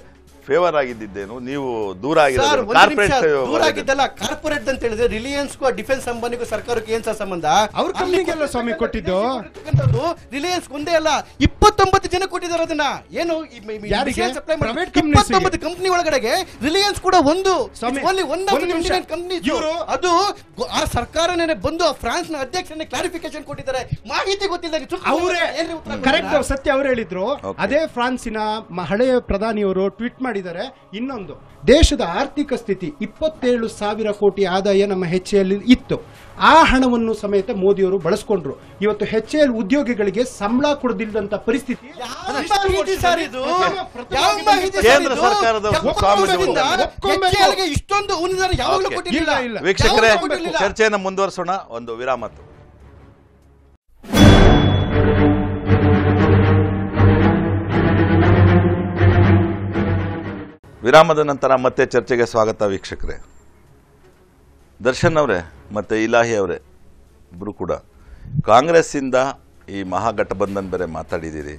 ಫೇವರ್ ಆಗಿದ್ದೇನು ನೀವು ದೂರ ಸರ್ ಆಗಿರೋದು ಒಂದು ನಿಮಿಷ ಕಾರ್ಪೊರೇಟ್ ದೂರ ಆಗಿದ್ದಲ್ಲ ಕಾರ್ಪೊರೇಟ್ ಅಂತ ಹೇಳಿದ್ರೆ ರಿಲಯನ್ಸ್ಗೂ ಡಿಫೆನ್ಸ್ ಅಂಬಾನಿಗೂ ಸರ್ಕಾರಕ್ಕೂ ಏನ್ ಸರ್ ಸಂಬಂಧ ಅವ್ರ ಕಂಪ್ನಿಗೆಲ್ಲ ಸ್ವಾಮಿ ಕೊಟ್ಟಿದ್ದು ರಿಲಯನ್ಸ್ ಒಂದೇ ಅಲ್ಲ ಇಪ್ಪತ್ತೊಂಬತ್ತು ಜನ ಕೊಟ್ಟಿದ್ದಾರೆ ಅದನ್ನ ಏನು ಈ ಮ- ಮ- ಯಾರಿಗೆ? Missile supply ಮಾಡಿ- Private companies ಗೆ. ಇಪ್ಪತ್ತೊಂಬತ್ತು ಕಂಪನಿ ಒಳಗಡೆಗೆ ರಿಲಯನ್ಸ್ ಕೂಡ ಒಂದು ಸ್ವಾಮಿ, ಓನ್ಲಿ ಒನ್ ಒಂದು ನಿಮಿಷ. ಕಂಪನಿ ಇವ್ರು- ಅದು ಗೊ- ಆ ಸರ್ಕಾರನೇ ಬಂದು ಆ ಫ್ರಾನ್ಸ್ ನ ಅಧ್ಯಕ್ಷನೇ ಕ್ಲಾರಿಫಿಕೇಶನ್ ಕೊಟ್ಟಿದ್ದಾರೆ ಮಾಹಿತಿ ಗೊತ್ತಿಲ್ಲ ಅವರೇ ಕರೆಕ್ಟ್ ಸತ್ಯ ಅವ್ರು ಹೇಳಿದ್ರು Okay. ಅದೇ ಫ್ರಾನ್ಸಿನ ಮ- ಹಳೆಯ ಪ್ರಧಾನಿಯವರು ಟ್ವೀಟ್ ಮಾಡಿದ್ದಾರೆ ಇನ್ನೊಂದು ದೇಶದ ಆರ್ಥಿಕ ಸ್ಥಿತಿ ಇಪ್ಪತ್ತೇಳು ಸಾವಿರ ಕೋಟಿ ಆದಾಯ ನಮ್ಮ ಹೆಚ್ ಇತ್ತು ಆ ಹಣವನ್ನು ಸಮೇತ ಮೋದಿಯವರು ಬಳಸ್ಕೊಂಡ್ರು ಇವತ್ತು ಹೆಚ್ ಎಲ್ ಉದ್ಯೋಗಿಗಳಿಗೆ ಸಂಬಳ ಕೊಡದಿಲ್ಲದಂತ ಪರಿಸ್ಥಿತಿ ಮಾಹಿತಿ ಸರ್ ಇದು ಯಾವ ಮಾಹಿತಿ ಸರ್ ಕೇಂದ್ರ ಇದು? ಸರ್ಕಾರದ ಎಪ್ಪತ್ತು ಸ್ವಾಮಿ ವರ್ಷದಿಂದ ಒಪ್ಕೊಬೇಕು. HCL ಗೆ ಇಷ್ಟೊಂದು ಉನ್ನತ ಯಾವಾಗಲೂ Okay. ಕೊಟ್ಟಿಲ್ಲ ಇಲ್ಲ, ಇಲ್ಲ. ವೀಕ್ಷಕರೇ ಯಾವಾಗ್ಲೂ ಕೊಟ್ಟಿರ್ಲಿಲ್ಲ. ಚರ್ಚೆಯನ್ನು ಮುಂದುವರಿಸೋಣ ಒಂದು ವಿರಾಮ ತಗೊಳ್ಳಿ. ವಿರಾಮದ ನಂತರ ಮತ್ತೆ ಚರ್ಚೆಗೆ ಸ್ವಾಗತ ವೀಕ್ಷಕರೇ ದರ್ಶನ್ ಅವರೇ ಮತ್ತೆ ಇಲಾಹಿ ಅವರೇ ಇಬ್ಬರು ಕೂಡ ಕಾಂಗ್ರೆಸ್ಸಿಂದ ಈ ಮಹಾಗಠಬಂಧನ್ ಬೇರೆ ಮಾತಾಡಿದ್ದೀರಿ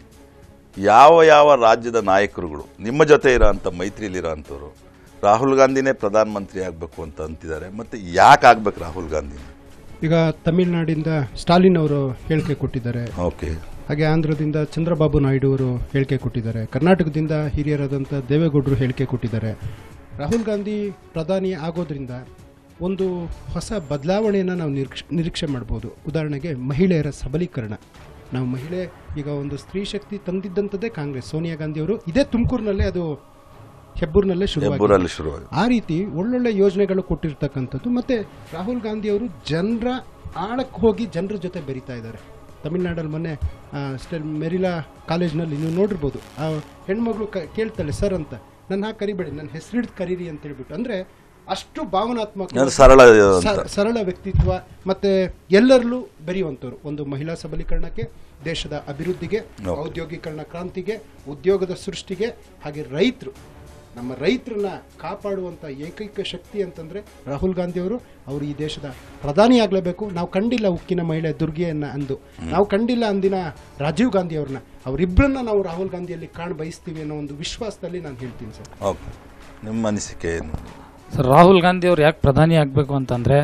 ಯಾವ ಯಾವ ರಾಜ್ಯದ ನಾಯಕರುಗಳು ನಿಮ್ಮ ಜೊತೆ ಇರೋ ಅಂಥ ಮೈತ್ರಿಲಿರೋ ಅಂಥವ್ರು ರಾಹುಲ್ ಗಾಂಧಿನೇ ಪ್ರಧಾನಮಂತ್ರಿ ಆಗಬೇಕು ಅಂತ ಅಂತಿದ್ದಾರೆ ಮತ್ತೆ ಯಾಕೆ ಆಗ್ಬೇಕು ರಾಹುಲ್ ಗಾಂಧಿ ಈಗ ತಮಿಳುನಾಡಿಂದ ಸ್ಟಾಲಿನ್ ಅವರು ಹೇಳಿಕೆ ಕೊಟ್ಟಿದ್ದಾರೆ ಓಕೆ ಹಾಗೆ ಆಂಧ್ರದಿಂದ ಚಂದ್ರಬಾಬು ನಾಯ್ಡು ಅವರು ಹೇಳಿಕೆ ಕೊಟ್ಟಿದ್ದಾರೆ ಕರ್ನಾಟಕದಿಂದ ಹಿರಿಯರಾದಂಥ ದೇವೇಗೌಡರು ಹೇಳಿಕೆ ಕೊಟ್ಟಿದ್ದಾರೆ ರಾಹುಲ್ ಗಾಂಧಿ ಪ್ರಧಾನಿ ಆಗೋದ್ರಿಂದ ಒಂದು ಹೊಸ ಬದಲಾವಣೆಯನ್ನು ನಾವು ನಿರೀಕ್ಷೆ ನಿರೀಕ್ಷೆ ಮಾಡ್ಬೋದು ಉದಾಹರಣೆಗೆ ಮಹಿಳೆಯರ ಸಬಲೀಕರಣ ನಾವು ಮಹಿಳೆ ಈಗ ಒಂದು ಸ್ತ್ರೀ ಶಕ್ತಿ ತಂದಿದ್ದಂಥದ್ದೇ ಕಾಂಗ್ರೆಸ್ ಸೋನಿಯಾ ಗಾಂಧಿ ಅವರು ಇದೇ ತುಮಕೂರಿನಲ್ಲೇ ಅದು ಹೆಬ್ಬೂರಿನಲ್ಲೇ ಶುರು ಹೆಬ್ಬೂರಲ್ಲಿ ಶುರುವಾಗಿ ಆ ರೀತಿ ಒಳ್ಳೊಳ್ಳೆ ಯೋಜನೆಗಳು ಕೊಟ್ಟಿರ್ತಕ್ಕಂಥದ್ದು ಮತ್ತೆ ರಾಹುಲ್ ಗಾಂಧಿ ಅವರು ಜನರ ಆಳಕ್ಕೆ ಹೋಗಿ ಜನರ ಜೊತೆ ಬೆರೀತಾ ಇದ್ದಾರೆ ತಮಿಳ್ನಾಡಲ್ಲಿ ಮೊನ್ನೆ ಆ, ಸ್ಟೆಲ್ ಮೆರಿಲಾ ಕಾಲೇಜ್ನಲ್ಲಿ ನೀವು ನೋಡಿರ್ಬೋದು ಆ ಹೆಣ್ಮಗಳು ಕ ಕೇಳ್ತಾಳೆ ಸರ್ ಅಂತ ನನ್ನ ಹಾಗೆ ಕರಿಬೇಡಿ ನನ್ನ ಹೆಸರಿಡ್ ಕರೀರಿ ಅಂತ ಹೇಳ್ಬಿಟ್ಟು ಅಂದ್ರೆ ಅಷ್ಟು ಭಾವನಾತ್ಮಕ ಅಂದ್ರೆ ಸರಳ ಅಂತ ಸ- ಸರಳ ವ್ಯಕ್ತಿತ್ವ ಮತ್ತೆ ಎಲ್ಲರಲ್ಲೂ ಬೆರೆಯುವಂಥವ್ರು ಒಂದು ಮಹಿಳಾ ಸಬಲೀಕರಣಕ್ಕೆ ದೇಶದ ಅಭಿವೃದ್ಧಿಗೆ Okay. ಔದ್ಯೋಗೀಕರಣ ಕ್ರಾಂತಿಗೆ ಉದ್ಯೋಗದ ಸೃಷ್ಟಿಗೆ ಹಾಗೆ ರೈತರು ನಮ್ಮ ರೈತರನ್ನ ಕಾಪಾಡುವಂತ ಏಕೈಕ ಶಕ್ತಿ ಅಂತಂದ್ರೆ ರಾಹುಲ್ ಗಾಂಧಿ ಅವರು ಅವರು ಈ ದೇಶದ ಪ್ರಧಾನಿ ಆಗ್ಲೇಬೇಕು ನಾವು ಕಂಡಿಲ್ಲ ಉಕ್ಕಿನ ಮಹಿಳೆ ದುರ್ಗೆಯನ್ನ ಅಂದು ನಾವು ಕಂಡಿಲ್ಲ ಅಂದಿನ ರಾಜೀವ್ ಗಾಂಧಿ ಅವ್ರನ್ನ ಅವರಿಬ್ಬರನ್ನ ನಾವು ರಾಹುಲ್ ಗಾಂಧಿಯಲ್ಲಿ ಕಾಣ ಬಯಸ್ತೀವಿ ಅನ್ನೋ ಒಂದು ವಿಶ್ವಾಸದಲ್ಲಿ ನಾನು ಹೇಳ್ತೀನಿ ಸರ್ ಓಕೆ ನಿಮ್ಮ ಅನಿಸಿಕೆ ಏನು ಸರ್ ರಾಹುಲ್ ಗಾಂಧಿ ಅವ್ರು ಯಾಕೆ ಪ್ರಧಾನಿ ಆಗಬೇಕು ಅಂತಂದರೆ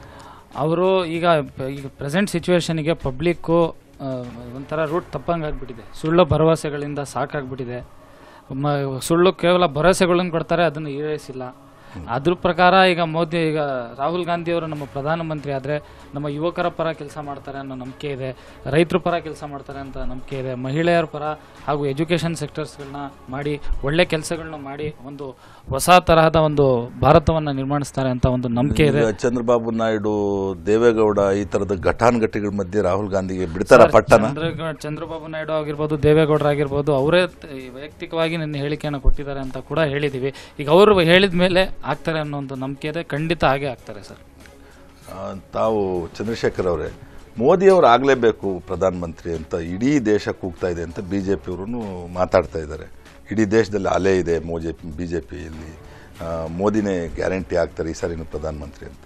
ಅವರು ಈಗ ಈಗ ಪ್ರೆಸೆಂಟ್ ಸಿಚುವೇಶನಿಗೆ ಪಬ್ಲಿಕ್ಕು ಒಂಥರ ರೂಟ್ ತಪ್ಪಂಗೆ ಆಗ್ಬಿಟ್ಟಿದೆ ಸುಳ್ಳು ಭರವಸೆಗಳಿಂದ ಸಾಕಾಗ್ಬಿಟ್ಟಿದೆ ಮ ಸುಳ್ಳು ಕೇವಲ ಭರವಸೆಗಳನ್ನು ಕೊಡ್ತಾರೆ ಅದನ್ನು ಈಡೇರಿಸಿಲ್ಲ ಅದ್ರ ಪ್ರಕಾರ ಈಗ ಮೋದಿ ಈಗ ರಾಹುಲ್ ಗಾಂಧಿ ಅವರು ನಮ್ಮ ಪ್ರಧಾನಮಂತ್ರಿ ಆದರೆ ನಮ್ಮ ಯುವಕರ ಪರ ಕೆಲಸ ಮಾಡ್ತಾರೆ ಅನ್ನೋ ನಂಬಿಕೆ ಇದೆ ರೈತರ ಪರ ಕೆಲಸ ಮಾಡ್ತಾರೆ ಅಂತ ನಂಬಿಕೆ ಇದೆ ಮಹಿಳೆಯರ ಪರ ಹಾಗೂ ಎಜುಕೇಷನ್ ಸೆಕ್ಟರ್ಸ್ಗಳನ್ನ ಮಾಡಿ ಒಳ್ಳೆ ಕೆಲಸಗಳನ್ನ ಮಾಡಿ ಒಂದು ಹೊಸ ತರಹದ ಒಂದು ಭಾರತವನ್ನು ನಿರ್ಮಾಣಿಸ್ತಾರೆ ಅಂತ ಒಂದು ನಂಬಿಕೆ ಇದೆ ಈಗ ಚಂದ್ರಬಾಬು ನಾಯ್ಡು ದೇವೇಗೌಡ ಈ ತರದ ಘಟಾನುಘಟಿಗಳ ಮಧ್ಯೆ ರಾಹುಲ್ ಗಾಂಧಿಗೆ ಬಿಡ್ತಾರ ಪಟ್ಟಣ ಚಂದ್ರ ಚಂದ್ರಬಾಬು ನಾಯ್ಡು ಆಗಿರ್ಬೋದು ದೇವೇಗೌಡರು ಆಗಿರ್ಬೋದು ಅವರೇ ತ- ಈ ವೈಯಕ್ತಿಕವಾಗಿ ನಿನ್ನೆ ಹೇಳಿಕೆಯನ್ನು ಕೊಟ್ಟಿದ್ದಾರೆ ಅಂತ ಕೂಡ ಹೇಳಿದ್ದೀವಿ ಈಗ ಅವರು ಹೇಳಿದ ಮೇಲೆ ಆಗ್ತಾರೆ ಅನ್ನೋ ಒಂದು ನಂಬಿಕೆ ಇದೆ ಖಂಡಿತ ಹಾಗೆ ಆಗ್ತಾರೆ ಸರ್ ಆ, ತಾವು ಚಂದ್ರಶೇಖರ್ ಅವರೇ ಮೋದಿ ಅವರು ಆಗಲೇಬೇಕು ಪ್ರಧಾನಮಂತ್ರಿ ಅಂತ ಇಡೀ ದೇಶ ಕೂಗ್ತಾ ಇದೆ ಅಂತ ಬಿ ಜೆ ಪಿಯವರು ಮಾತಾಡ್ತಾ ಇದ್ದಾರೆ ಇಡೀ ದೇಶದಲ್ಲಿ ಅಲೆ ಇದೆ ಮೋಜೆ ಬಿ ಜೆ ಪಿಯಲ್ಲಿ ಮೋದಿನೇ ಗ್ಯಾರಂಟಿ ಆಗ್ತಾರೆ ಈ ಸಾರಿನೂ ಪ್ರಧಾನಮಂತ್ರಿ ಅಂತ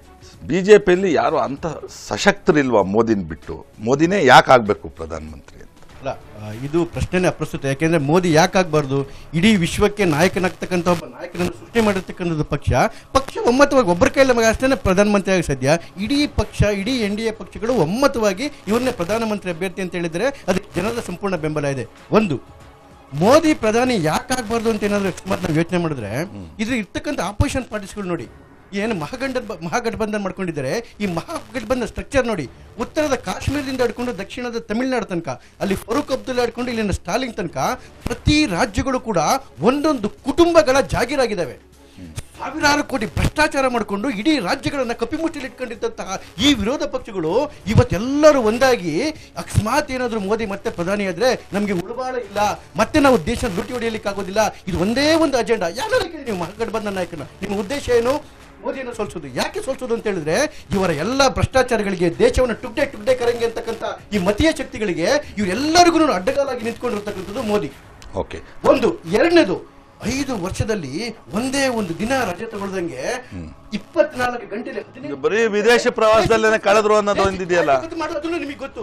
ಬಿ ಜೆ ಪಿಯಲ್ಲಿ ಯಾರು ಅಂಥ ಸಶಕ್ತರಿಲ್ವಾ ಮೋದಿನ ಬಿಟ್ಟು ಮೋದಿನೇ ಯಾಕೆ ಆಗಬೇಕು ಪ್ರಧಾನಮಂತ್ರಿ ಅಂತ ಅಲ್ಲ ಆ, ಇದು ಪ್ರಶ್ನೆನೇ ಅಪ್ರಸ್ತುತ ಯಾಕೆಂದ್ರೆ ಮೋದಿ ಯಾಕಾಗಬಾರ್ದು ಇಡೀ ವಿಶ್ವಕ್ಕೆ ನಾಯಕನಾಗ್ತಕ್ಕಂಥ ಒಬ್ಬ ನಾಯಕನನ್ನು ಸೃಷ್ಟಿ ಮಾಡಿರ್ತಕ್ಕಂಥದ್ದು ಪಕ್ಷ ಪಕ್ಷ ಒಮ್ಮತವಾಗಿ ಒಬ್ಬರ ಕೈಯಲ್ಲಿ ಮಗ ಅಷ್ಟೇ ಪ್ರಧಾನಮಂತ್ರಿ ಆಗಿ ಸದ್ಯ ಇಡೀ ಪಕ್ಷ ಇಡೀ ಎನ್ ಡಿ ಎ ಪಕ್ಷಗಳು ಒಮ್ಮತವಾಗಿ ಇವ್ರನ್ನೇ ಪ್ರಧಾನಮಂತ್ರಿ ಅಭ್ಯರ್ಥಿ ಅಂತ ಹೇಳಿದ್ರೆ ಅದಕ್ಕೆ ಜನರ ಸಂಪೂರ್ಣ ಬೆಂಬಲ ಇದೆ ಒಂದು ಮೋದಿ ಪ್ರಧಾನಿ ಯಾಕಾಗಬಾರ್ದು ಅಂತ ಏನಾದ್ರು ಅಕಸ್ಮಾತ್ ನಾವು ಯೋಚನೆ ಮಾಡಿದ್ರೆ ಇದ್ರ ಇರ್ತಕ್ಕಂಥ ಆಪೋಸಿಷನ್ ಪಾರ್ಟೀಸ್ಗಳು ನೋಡಿ ಏನು ಮಹಾಗಂಡ ಮಹಾಗಠಬಂಧನ್ ಮಾಡ್ಕೊಂಡಿದ್ದಾರೆ ಈ ಮಹಾಗಠಬಂಧನ್ ಸ್ಟ್ರಕ್ಚರ್ ನೋಡಿ ಉತ್ತರದ ಕಾಶ್ಮೀರದಿಂದ ಹಿಡ್ಕೊಂಡು ದಕ್ಷಿಣದ ತಮಿಳುನಾಡು ತನಕ ಅಲ್ಲಿ ಫರೂಕ್ ಅಬ್ದುಲ್ಲಾ ಹಿಡ್ಕೊಂಡು ಇಲ್ಲಿನ ಸ್ಟಾಲಿನ್ ತನಕ ಪ್ರತಿ ರಾಜ್ಯಗಳು ಕೂಡ ಒಂದೊಂದು ಕುಟುಂಬಗಳ ಜಾಗೀರಾಗಿದ್ದಾವೆ ಸಾವಿರಾರು ಕೋಟಿ ಭ್ರಷ್ಟಾಚಾರ ಮಾಡಿಕೊಂಡು ಇಡೀ ರಾಜ್ಯಗಳನ್ನ ಕಪಿಮುಷ್ಟಿಲಿ ಇಟ್ಕೊಂಡಿದ್ದಂತಹ ಈ ವಿರೋಧ ಪಕ್ಷಗಳು ಇವತ್ತೆಲ್ಲರೂ ಒಂದಾಗಿ ಅಕಸ್ಮಾತ್ ಏನಾದರೂ ಮೋದಿ ಮತ್ತೆ ಪ್ರಧಾನಿ ಆದ್ರೆ ನಮಗೆ ಉಳುಬಾಳ ಇಲ್ಲ ಮತ್ತೆ ನಾವು ದೇಶ ಲುಟಿ ಹೊಡೆಯಲಿಕ್ಕೆ ಆಗೋದಿಲ್ಲ ಇದು ಒಂದೇ ಒಂದು ಅಜೆಂಡಾ ಯಾರು ಕೇಳಿ ನೀವು ಮಹಾಗಠಬಂಧನ ನಾಯಕನ ನಿಮ್ಮ ಉದ್ದೇಶ ಏನು ಮೋದಿಯನ್ನು ಸೋಲಿಸೋದು ಯಾಕೆ ಸೋಲಿಸೋದು ಅಂತ ಹೇಳಿದ್ರೆ ಇವರ ಎಲ್ಲ ಭ್ರಷ್ಟಾಚಾರಗಳಿಗೆ ದೇಶವನ್ನು ಟುಡ್ಡೆ ಟುಡ್ಡೆ ಕರಂಗೆ ಅಂತಕ್ಕಂಥ ಈ ಮತೀಯ ಶಕ್ತಿಗಳಿಗೆ ಇವರೆಲ್ಲರಿಗೂ ಅಡ್ಡಗಾಲಾಗಿ ನಿಂತ್ಕೊಂಡಿರ್ತಕ್ಕಂಥದ್ದು ಮೋದಿ ಓಕೆ ಒಂದು ಎರಡನೇದು ಐದು ವರ್ಷದಲ್ಲಿ ಒಂದೇ ಒಂದು ದಿನ ರಜೆ ತಗೊಳ್ದಂಗೆ ಇಪ್ಪತ್ನಾಲ್ಕು ಗಂಟೆ ಈಗ ಬರೀ ವಿದೇಶ ಪ್ರವಾಸದಲ್ಲೇನೆ ಕಳೆದ್ರು ಅನ್ನೋದು ಒಂದಿದೆಯಲ್ಲ ಮಾಡೋದನ್ನು ನಿಮಗೆ ಗೊತ್ತು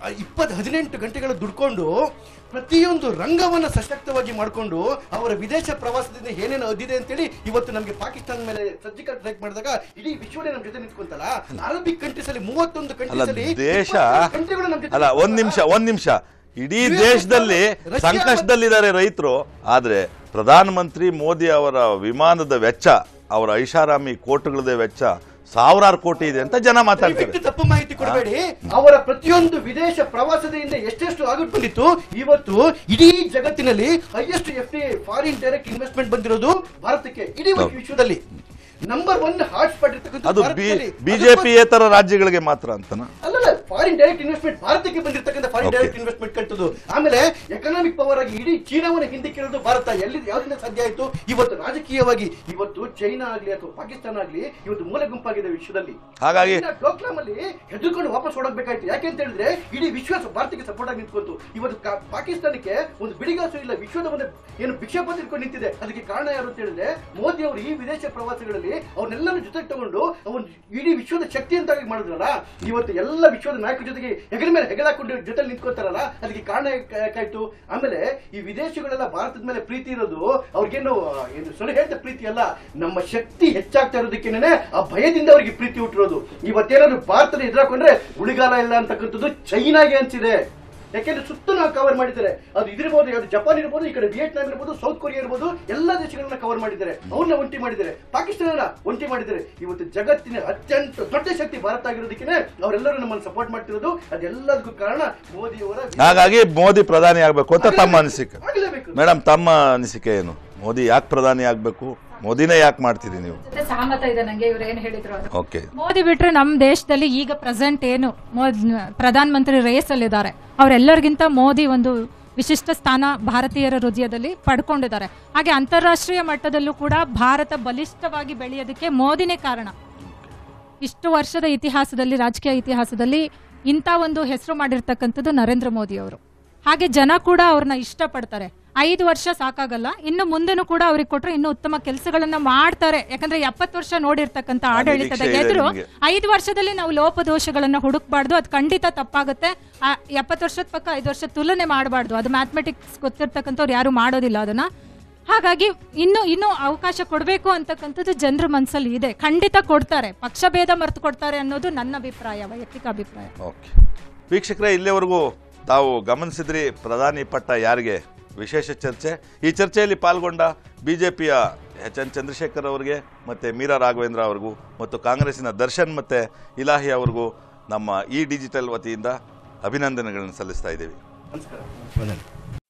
ಇಪ್ಪತ್ತು ಹದಿನೆಂಟು ಗಂಟೆಗಳು ದುಡ್ಕೊಂಡು ಪ್ರತಿಯೊಂದು ರಂಗವನ್ನ ಸಶಕ್ತವಾಗಿ ಮಾಡಿಕೊಂಡು ಅವರ ವಿದೇಶ ಪ್ರವಾಸದಿಂದ ಏನೇನು ಅದಿದೆ ಅಂತೇಳಿ ಇವತ್ತು ನಮಗೆ ಪಾಕಿಸ್ತಾನ ಮೇಲೆ ಸರ್ಜಿಕಲ್ ಸ್ಟ್ರೈಕ್ ಮಾಡಿದಾಗ ಇಡೀ ವಿಶ್ವನೇ ನಮ್ಮ ಜೊತೆ ನಿಂತ್ಕೊಂತಲ್ಲ ಅರಬಿಕ್ ಕಂಟ್ರೀಸ್ ಅಲ್ಲಿ ಮೂವತ್ತೊಂದು ಅಲ್ಲ ಕಂಟ್ರೀಸ್ ಅಲ್ಲಿ ದೇಶ 22 ಕಂಟ್ರಿಗಳು ನಮ್ಮ ಜೊತೆ ಅಲ್ಲ ಒಂದ್ ನಿಮಿಷ ಒಂದ್ ನಿಮಿಷ ಇಡೀ US ದೇಶದಲ್ಲಿ ರಷ್ಯಾ ಸಂಕಷ್ಟದಲ್ಲಿದ್ದಾರೆ ರೈತರು ಆದ್ರೆ ಪ್ರಧಾನಮಂತ್ರಿ ಮೋದಿ ಅವರ ವಿಮಾನದ ವೆಚ್ಚ ಅವರ ಐಷಾರಾಮಿ ಕೋಟುಗಳದ ವೆಚ್ಚ ಸಾವಿರಾರು ಕೋಟಿ ಇದೆ ಅಂತ ಜನ ಮಾತಾಡ್ತಾರೆ ದಯವಿಟ್ಟು ತಪ್ಪು ಮಾಹಿತಿ ಕೊಡಬೇಡಿ ಅವರ ಪ್ರತಿಯೊಂದು ವಿದೇಶ ಪ್ರವಾಸದಿಂದ ಎಷ್ಟೆಷ್ಟು ಆಗುತ್ತೆ ಬಂದಿತ್ತು ಇವತ್ತು ಇಡೀ ಜಗತ್ತಿನಲ್ಲಿ highest F D foreign direct investment ಬಂದಿರೋದು ಭಾರತಕ್ಕೆ ಇಡೀ ಹೌದು. ವಿಶ್ವದಲ್ಲಿ ನಂಬರ್ ಒನ್ ಹಾಟ್ ಸ್ಪಾಟ್ ಇರ್ತಕ್ಕಂಥ ಅದು ಭಾರತದಲ್ಲಿ. ಬಿಜೆಪಿಯೇತರ ರಾಜ್ಯಗಳಿಗೆ ಮಾತ್ರ ಅಂತನಾ ಅಲ್ಲಲ್ಲ ಫಾರಿನ್ ಡೈರೆಕ್ಟ್ ಇನ್ವೆಸ್ಟ್ಮೆಂಟ್ ಭಾರತಕ್ಕೆ ಬಂದಿರತಕ್ಕಂಥ ಫಾರಿನ್ Okay. ಡೈರೆಕ್ಟ್ ಇನ್ವೆಸ್ಟ್ಮೆಂಟ್ ಕಟ್ಟುದು ಆಮೇಲೆ ಎಕನಾಮಿಕ್ ಪವರ್ ಆಗಿ ಇಡೀ ಚೀನಾವನ್ನ ಹಿಂದಕ್ಕೆ ಇರೋದು ಭಾರತ ಎಲ್ಲಿ ಯಾವ್ದಿಂದ ಸಾಧ್ಯ ಆಯ್ತು ಇವತ್ತು ರಾಜಕೀಯವಾಗಿ ಇವತ್ತು ಚೈನಾ ಆಗ್ಲಿ ಅಥವಾ ಪಾಕಿಸ್ತಾನ ಆಗ್ಲಿ ಇವತ್ತು ಮೂಲ ಗುಂಪಾಗಿದೆ ವಿಶ್ವದಲ್ಲಿ ಹಾಗಾಗಿ ಡೋಕ್ಲಾಮ್ ಅಲ್ಲಿ ಹೆದರ್ಕೊಂಡು ವಾಪಸ್ ಓಡೋಗ್ಬೇಕಾಯ್ತು ಯಾಕೆ ಅಂತ ಹೇಳಿದ್ರೆ ಇಡೀ ವಿಶ್ವ ಭಾರತಕ್ಕೆ ಸಪೋರ್ಟ್ ಆಗಿ ನಿಂತ್ಕೊಂತು ಇವತ್ತು ಕಾ- ಪಾಕಿಸ್ತಾನಕ್ಕೆ ಒಂದು ಬಿಡಿಗಾಸು ಇಲ್ಲ ವಿಶ್ವದ ಒಂದು ಏನು ಭಿಕ್ಷಾಪತಿ ಇಟ್ಕೊಂಡು ನಿಂತಿದೆ ಅದಕ್ಕೆ ಕಾರಣ ಯಾರು ಅಂತ ಹೇಳಿದ್ರೆ ಮೋದಿ ಅವರು ಈ ವಿದೇಶ ಪ್ರವಾಸಗಳಲ್ಲಿ ಅವ್ರನ್ನೆಲ್ಲರೂ ಜೊತೆಗೆ ತಗೊಂಡು ಅವನ್ ಇಡೀ ವಿಶ್ವದ ಶಕ್ತಿ ಅಂತ ಮಾಡಿದ್ರಲ್ಲ ಇವತ್ತು ಎಲ್ಲ ವಿಶ್ವದ ನಾಯಕರ ಜೊತೆಗೆ ಹೆಗಲ ಮೇಲೆ ಹೆಗಲಾಕೊಂಡು ಜೊತೆ ನಿಂತ್ಕೋತಾರಲ್ಲ ಅದಕ್ಕೆ ಕಾರಣ ಯಾಕ್- ಯಾಕಾಯ್ತು ಆಮೇಲೆ ಈ ವಿದೇಶಗಳೆಲ್ಲ ಭಾರತದ ಮೇಲೆ ಪ್ರೀತಿ ಇರೋದು ಅವ್ರಿಗೇನು ಆ, ಏನು ಸುಳ್ಳು ಹೇಳ್ತ ಪ್ರೀತಿ ಅಲ್ಲ ನಮ್ಮ ಶಕ್ತಿ ಹೆಚ್ಚಾಗ್ತಾ ಇರೋದಕ್ಕೇನೆ ಆ ಭಯದಿಂದ ಅವ್ರಿಗೆ ಪ್ರೀತಿ ಹುಟ್ಟಿರೋದು ಇವತ್ತೇನಾದ್ರು ಭಾರತದ ಎದುರಾಕೊಂಡ್ರೆ ಉಳಿಗಾಲ ಇಲ್ಲ ಅಂತಕ್ಕಂಥದ್ದು ಚೈನಾಗೆ ಅನ್ಸಿದೆ ಯಾಕೆಂದ್ರೆ ಸುತ್ತ ನಾವು ಕವರ್ ಮಾಡಿದ್ದಾರೆ ಅದು ಇದಿರ್ಬೋದು ಯಾವ್ದು ಜಪಾನ್ ಇರ್ಬೋದು ಈ ಕಡೆ ವಿಯೆಟ್ನಾಂ ಇರ್ಬೋದು ಸೌತ್ ಕೊರಿಯಾ ಇರ್ಬೋದು ಎಲ್ಲ ದೇಶಗಳನ್ನ ಕವರ್ ಮಾಡಿದ್ದಾರೆ ಅವ್ರನ್ನ ಒಂಟಿ ಮಾಡಿದ್ದಾರೆ ಪಾಕಿಸ್ತಾನ ಒಂಟಿ ಮಾಡಿದ್ದಾರೆ ಇವತ್ತು ಜಗತ್ತಿನ ಅತ್ಯಂತ ದೊಡ್ಡ ಶಕ್ತಿ ಭಾರತ ಆಗಿರೋದಕ್ಕೆ ಅವರೆಲ್ಲರೂ ನಮ್ಮನ್ನು ಸಪೋರ್ಟ್ ಮಾಡ್ತಿರೋದು ಅದೆಲ್ಲದಕ್ಕೂ ಕಾರಣ ಮೋದಿಯವರ ಹಾಗಾಗಿ ಮೋದಿ ಪ್ರಧಾನಿ ಆಗ್ಬೇಕು ಅಂತ ತಮ್ಮ ಅನಿಸಿಕೆ ಆಗಲೇಬೇಕು ಮೇಡಮ್ ತಮ್ಮ ಅನಿಸಿಕೆ ಏನು ಮೋದಿ ಯಾಕೆ ಪ್ರಧಾನಿ ಆಗ್ಬೇಕು ಮೋದಿನೇ ಯಾಕೆ ಮಾಡ್ತೀರಿ ನೀವು ಜೊತೆ ಸಹಮತ ಇದೆ ನಂಗೆ ಇವ್ರು ಏನ್ ಹೇಳಿದ್ರು ಅದು ಓಕೆ ಮೋದಿ ಬಿಟ್ರೆ ನಮ್ಮ ದೇಶದಲ್ಲಿ ಈಗ ಪ್ರೆಸೆಂಟ್ ಏನು ಮೋದ್ ಪ್ರಧಾನ ಮಂತ್ರಿ ರೇಸ್ ಅಲ್ಲಿದ್ದಾರೆ ಅವರೆಲ್ಲರಿಗಿಂತ ಮೋದಿ ಒಂದು ವಿಶಿಷ್ಟ ಸ್ಥಾನ ಭಾರತೀಯರ ಹೃದಯದಲ್ಲಿ ಪಡ್ಕೊಂಡಿದ್ದಾರೆ ಹಾಗೆ ಅಂತಾರಾಷ್ಟ್ರೀಯ ಮಟ್ಟದಲ್ಲೂ ಕೂಡ ಭಾರತ ಬಲಿಷ್ಠವಾಗಿ ಬೆಳೆಯೋದಕ್ಕೆ ಮೋದಿನೇ ಕಾರಣ ಇಷ್ಟು ವರ್ಷದ ಇತಿಹಾಸದಲ್ಲಿ ರಾಜಕೀಯ ಇತಿಹಾಸದಲ್ಲಿ ಇಂಥ ಒಂದು ಹೆಸರು ಮಾಡಿರ್ತಕ್ಕಂಥದ್ದು ನರೇಂದ್ರ ಮೋದಿ ಅವರು ಹಾಗೆ ಜನ ಕೂಡ ಅವ್ರನ್ನ ಇಷ್ಟಪಡ್ತಾರೆ ಐದು ವರ್ಷ ಸಾಕಾಗಲ್ಲ ಇನ್ನು ಮುಂದೆನೂ ಕೂಡ ಅವ್ರಿಗೆ ಕೊಟ್ರೆ ಇನ್ನು ಉತ್ತಮ ಕೆಲಸಗಳನ್ನ ಮಾಡ್ತಾರೆ ಯಾಕಂದ್ರೆ ಎಪ್ಪತ್ತು ವರ್ಷ ನೋಡಿರ್ತಕ್ಕಂಥ ಆ ಆಡಳಿತದ ನಿರೀಕ್ಷೆ ಇದೆ ಎದುರು ನಿಮ್ಗೆ. ಐದು ವರ್ಷದಲ್ಲಿ ನಾವು ಲೋಪದೋಷಗಳನ್ನ ಹುಡುಕ್ಬಾರ್ದು ಅದು ಖಂಡಿತ ತಪ್ಪಾಗುತ್ತೆ ಆ ಎಪ್ಪತ್ತು ವರ್ಷದ ಪಕ್ಕ ಐದು ವರ್ಷ ತುಲನೆ ಮಾಡಬಾರ್ದು ಅದು ಮ್ಯಾಥಮೆಟಿಕ್ಸ್ ಗೊತ್ತಿರ್ತಕ್ಕಂಥವ್ರು ಯಾರು ಮಾಡೋದಿಲ್ಲ ಅದನ್ನ ಹಾಗಾಗಿ ಇನ್ನು ಇನ್ನೂ ಅವಕಾಶ ಕೊಡಬೇಕು ಅಂತಕ್ಕಂಥದ್ದು ಜನರ ಮನಸ್ಸಲ್ಲಿ ಇದೆ ಖಂಡಿತ ಕೊಡ್ತಾರೆ ಪಕ್ಷ ಭೇದ ಮರೆತು ಕೊಡ್ತಾರೆ ಅನ್ನೋದು ನನ್ನ ಅಭಿಪ್ರಾಯ ವೈಯಕ್ತಿಕ ಅಭಿಪ್ರಾಯ ಓಕೆ ವೀಕ್ಷಕರೇ ಇಲ್ಲಿವರೆಗೂ ತಾವು ಗಮನಿಸಿದ್ರಿ ಪ್ರಧಾನಿ ಪಟ್ಟ ಯಾರಿಗೆ ವಿಶೇಷ ಚರ್ಚೆ ಈ ಚರ್ಚೆಯಲ್ಲಿ ಪಾಲ್ಗೊಂಡ ಬಿ ಜೆ ಪಿಯ ಎಚ್ ಎನ್ ಚಂದ್ರಶೇಖರ್ ಅವರಿಗೆ ಮತ್ತು ಮೀರಾ ರಾಘವೇಂದ್ರ ಅವ್ರಿಗೂ ಮತ್ತು ಕಾಂಗ್ರೆಸ್ಸಿನ ದರ್ಶನ್ ಮತ್ತು ಇಲಾಹಿ ಅವ್ರಿಗೂ ನಮ್ಮ ಈ ಡಿಜಿಟಲ್ ವತಿಯಿಂದ ಅಭಿನಂದನೆಗಳನ್ನು ಸಲ್ಲಿಸ್ತಾ ಇದ್ದೀವಿ ನಮಸ್ಕಾರ